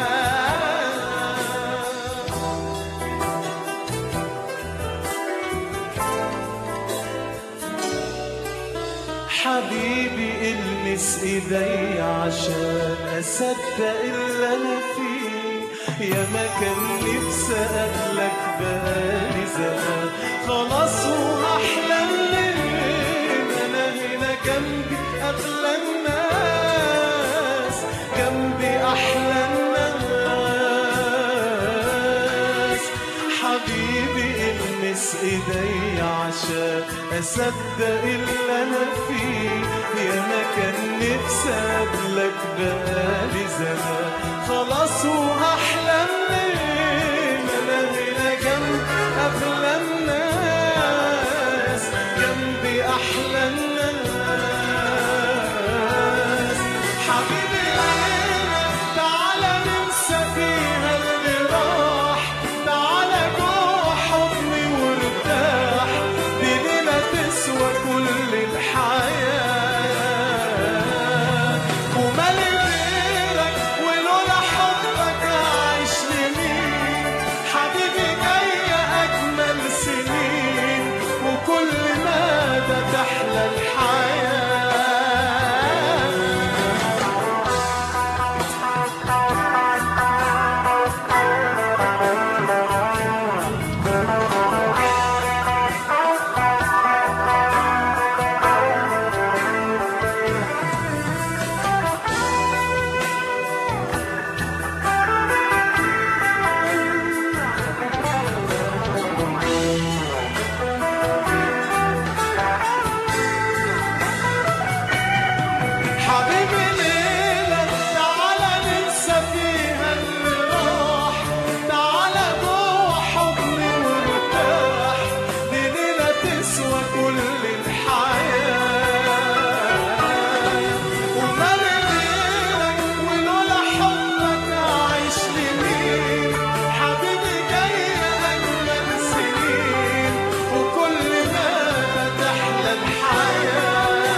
حبيبي المس ايدي عشان اصدق اللي انا فيه يا ما كان نفسي اقابلك بقالي زمان خلاص واحلم ليه انا هنا جنبي اغلى الناس جنبي احلى الناس حبيبي المس ايدي عشان اصدق اللي انا فيه يا ما كان نفسي اقابلك بقالي زمان خلاص واحلم ليه انا هنا جنب اغلى الناس جنبي احلى الناس حبيبي ليلى تعالى ننسى فيها اللي راح تعالى جوه حضني وارتاح دي ليلة تسوى كل الحياة ومالي غيرك ولولا حبك أعيش لمين حبيبي جاية أجمل سنين وكل مدى تحلى الحياة حبيبي ليلة تعالى ننسى فيها اللي راح تعالى جوه حضني وارتاح دي ليلة تسوى كل الحياة ومالي غيرك ولولا حبك أعيش لمين حبيبي جاي أجمل سنين وكل مدى تحلى الحياة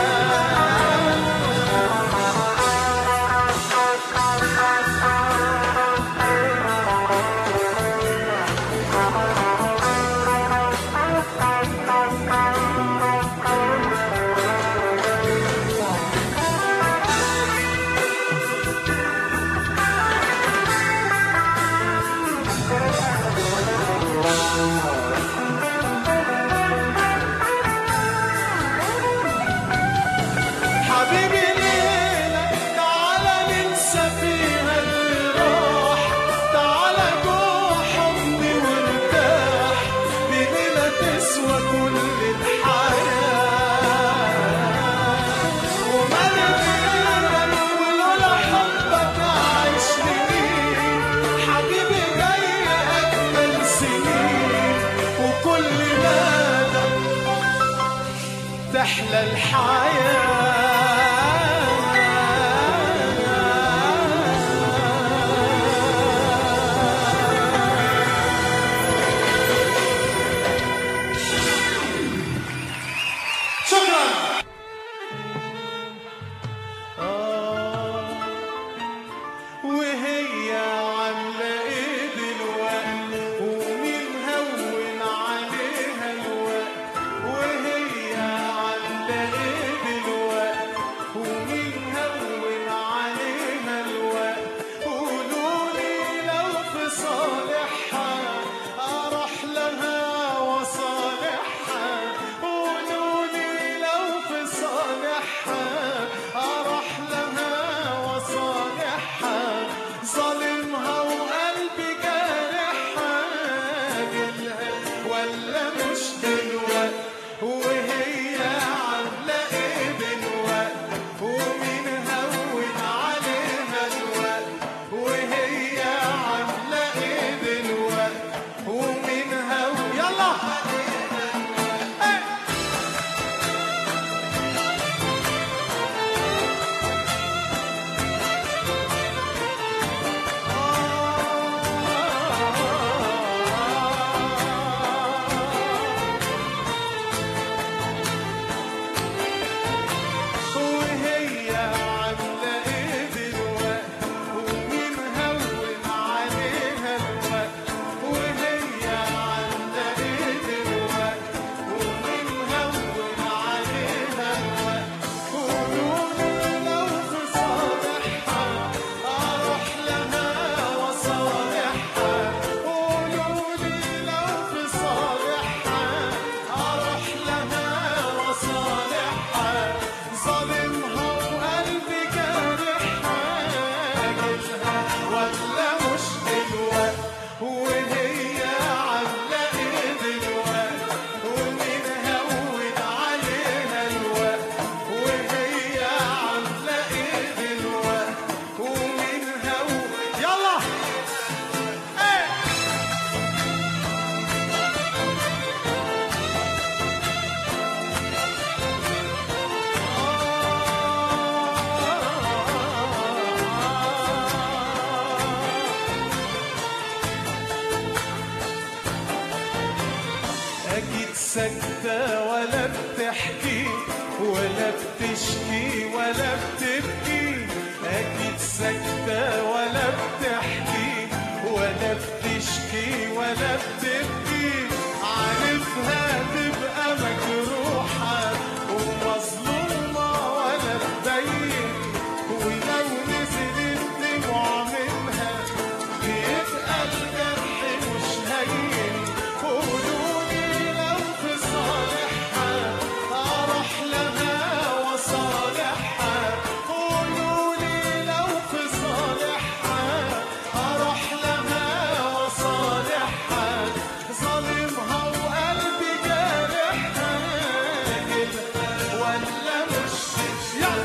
حبيبي ليلة تعالى ننسى فيها اللي راح تعالى جوه حضني وارتاح دي ليلة تسوى كل الحياة ومالي غيرك ولولا حبك أعيش لمين حبيبي جاي أجمل سنين وكل مدى تحلى الحياة شكرا آه وهي عاملة ايه دلوقتي ومين هون عليها الوقت وهي عاملة ايه ساكتة ولا بتحكي ولا بتشكي ولا بتبكي أكيد ساكتة ولا بتحكي ولا بتشكي ولا بتبكي عارفها تبقى مجروحة ومظلومة ولا تبين ولو نزلت دموع منها بيبقى الجرح مش هين قولولي لو في صالحها أروح لها وصالحها قولولي لو في صالحها أروح لها وصالحها ظالمها وقلبي جارحها ولا مش يلا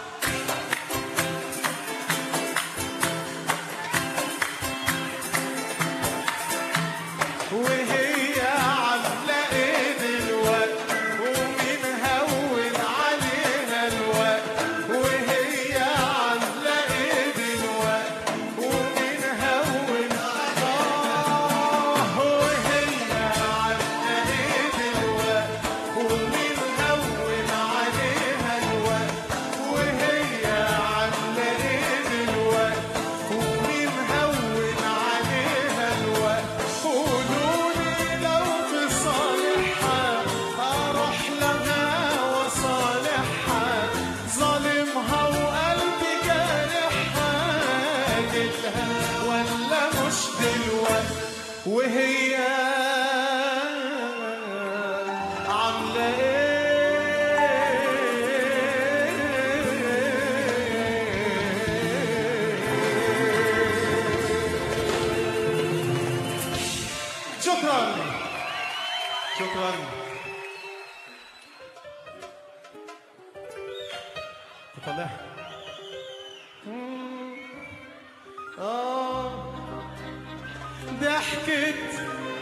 وهي عاملة ايه دلوقتي ومين هون عليها الوقت وهي عاملة ايه دلوقتي ومين هون آه وهي عاملة ايه دلوقتي ومين هون عليها الوقت وهي عاملة ايه دلوقتي ومين هون عليها الوقت قولولي لو في صالحها اروح لها وصالحها ظالمها وقلبي جارحها جيتها ولا مش دلوقتي وهي عامله ايه شكرا شكرا تطلع اه ضحكت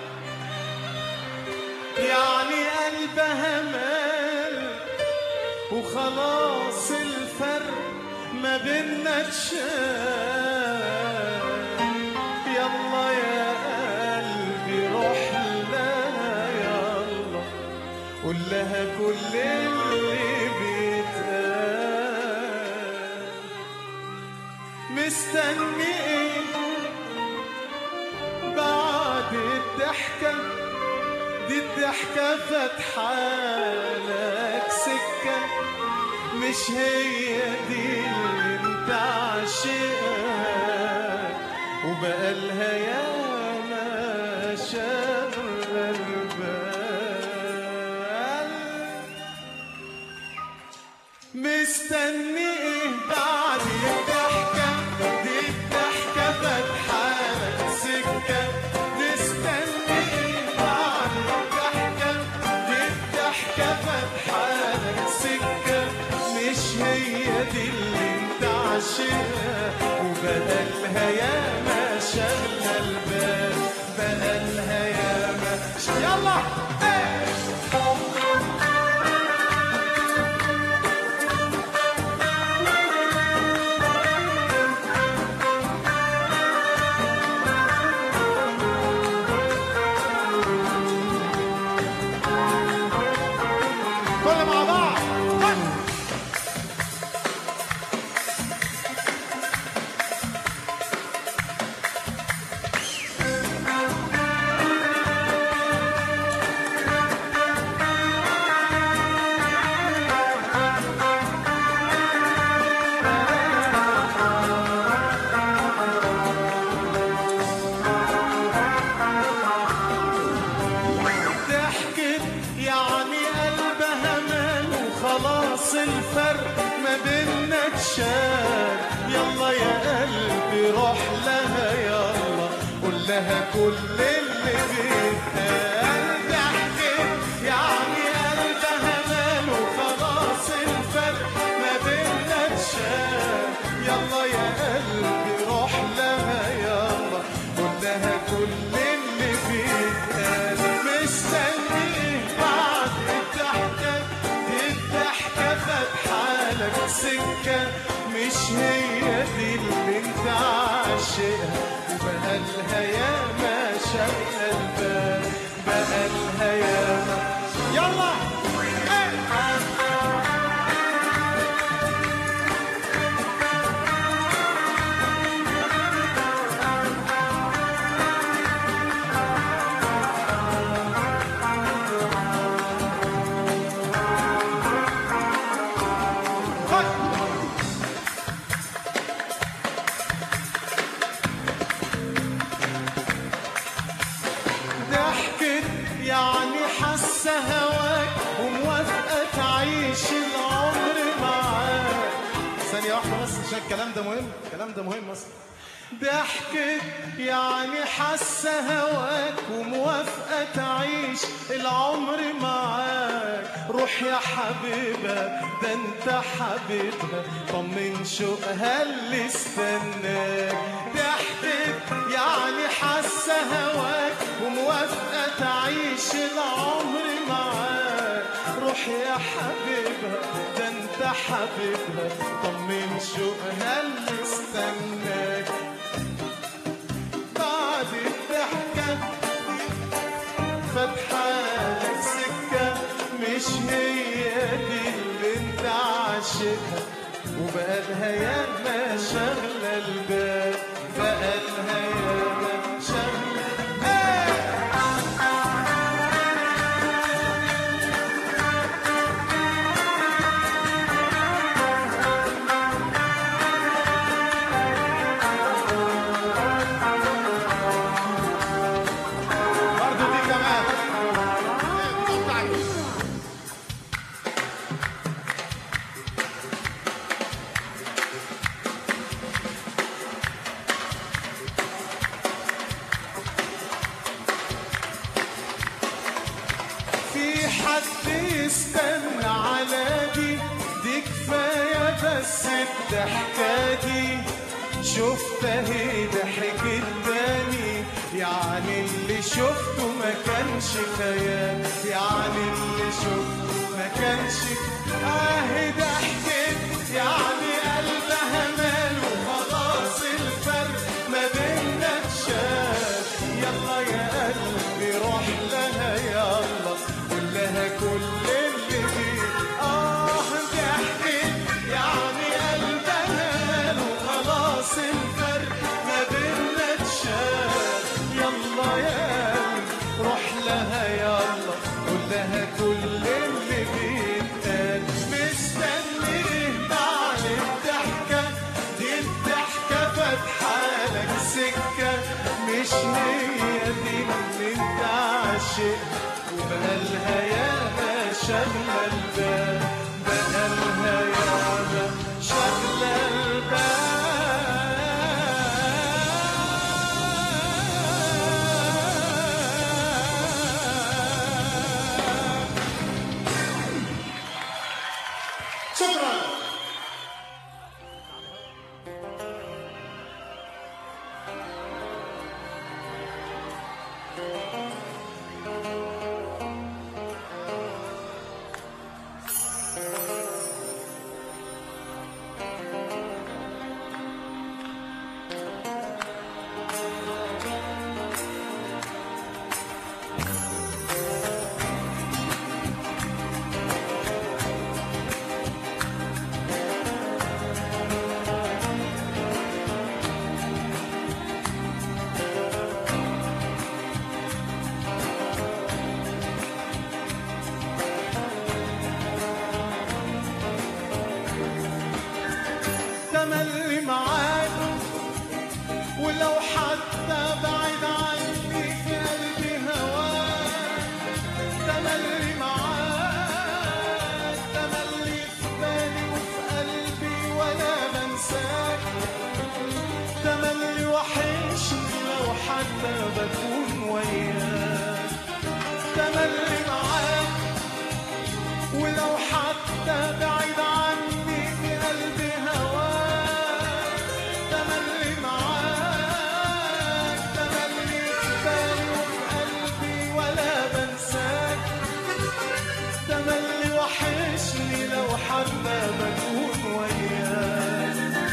يعني قلبها مال وخلاص الفرق ما بينا اتشال يلا يا قلبي روح لها يلا قول لها كل اللي بيتقال مستني ايه بعد الضحكة دي الضحكة فاتحالك سكة مش هي دي اللي انت عاشقها وبقالها ياما شغلة البال مستني ايه بعد الضحكة دي الضحكة فاتحالك سكة مستني ايه بعد الضحكة دي الضحكة فاتحالك سكة مش هي دي اللي انت عاشقها وبقالها ياما شغلة البال بقالها ياما ش- يلا ايه كل مع بعض ضحكت يعني قلبها مال وخلاص الفرق ما بينا اتشال يلا يا قلبي روح لها يلا قول لها كل اللي بيتقال ضحكت يعني قلبها مال وخلاص الفرق ما بينا اتشال يلا يا قلبي روح لها يلا قول لها كل اللي بيتقال مستنيه بعد الضحكة دي الضحكة فاتحالك سكة مش هي دي اللي انت عاشقها وبقالها ياما شغلة البال بقالها ياما الكلام ده مهم الكلام ده مهم اصلا ضحكت يعني حاسة هواك وموافقة تعيش العمر معاك روح يا حبيبة ده انت حبيبها طمن شوقها اللي استناك ضحكت يعني حاسة هواك وموافقة تعيش العمر معاك روح يا حبيبها ده انت حبيبها طمن شوقها اللي استناك بعد الضحكة فتحالك سكة مش هي دي اللي انت عاشقها وبقى لها ياما شغلة البال بقى لها ياما شغلة إيه! برضه دي كمان في حد يستنى على دي دي كفاية بس الضحكة دي شفت اهي ضحك التاني يعني اللي شفته ما كانش خيال يعني اللي شفته ما كانش اهي ضحكت يعني قلبها مال وخلاص الفرق ما بيننا اتشاف يلا يا قلبي روح لها يلا قول لها كل اللي فيه اه ضحكت يعني قلبها مال وخلاص الفرق ما بيننا اتشاف يلا يا قلبي روح لها يلا قول لها كل اللي بيتقال مستنيه بعد الضحكة دي الضحكة فاتحالك سكة مش هي دي اللي انت عاشق وبقالها ياما شغلة البال بقالها ياما شغلة البال شكرا تملي معاك ولو حتى بعيد عني في قلبي هواك تملي معاك تملي في بالي وفي قلبي ولا بنساك تملي وحشني لو حتى بكون وياك تملي معاك ولو حتى بعيد عني في قلبي هواك تملي معاك تملي في بالي وفي قلبي ولا بنساك تملي وحشني لو حتى بكون وياك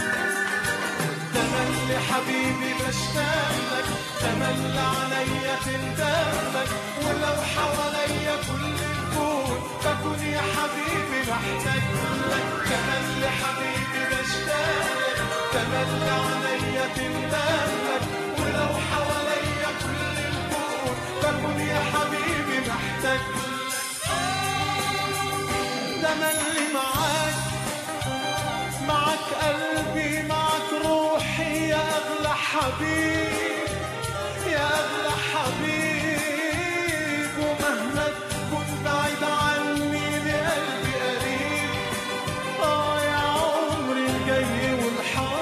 تملي حبيبي بشتاق لك تملي عليا تندمك ولو حواليا كل الكون بكون يا حبيبي محتاج لك تملي حبيبي بشتاق لك تملي عليا تندمك ولو حواليا كل الكون بكون يا حبيبي محتاج لك تملي معاك معك قلبي معك روحي يا أغلى حبيب يا أغلى حبيب ومهما تكون بعيد عني لقلبي قريب آه يا عمري الجاي والحاضر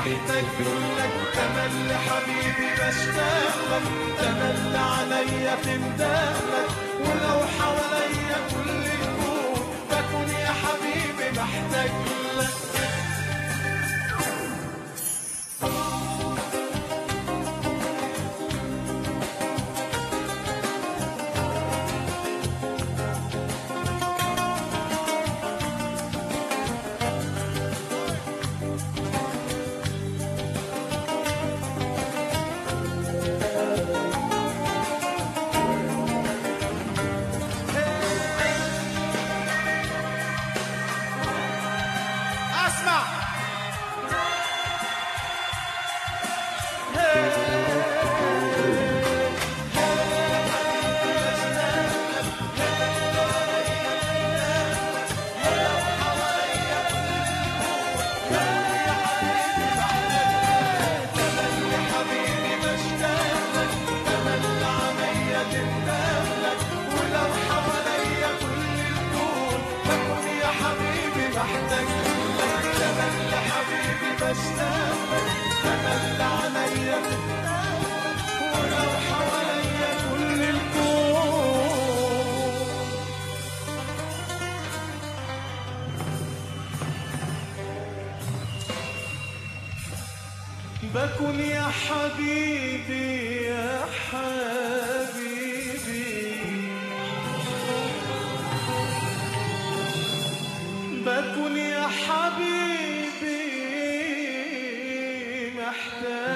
محتاج لك تملي حبيبي بشتاق لك تملي عليا تندم لك ولو حواليا كل الكون بكون يا حبيبي محتاج لك اسمع حبيبي بشتاق لك تملي عليا تندم لك ولو حواليا كل الكون بكون يا حبيبي محتاج لك تملي حبيبي بشتاق لك تملي عليا تندم لك ولو حواليا كل الكون بكون يا حبيبي يا حبيبي بكون يا حبيبي محتاج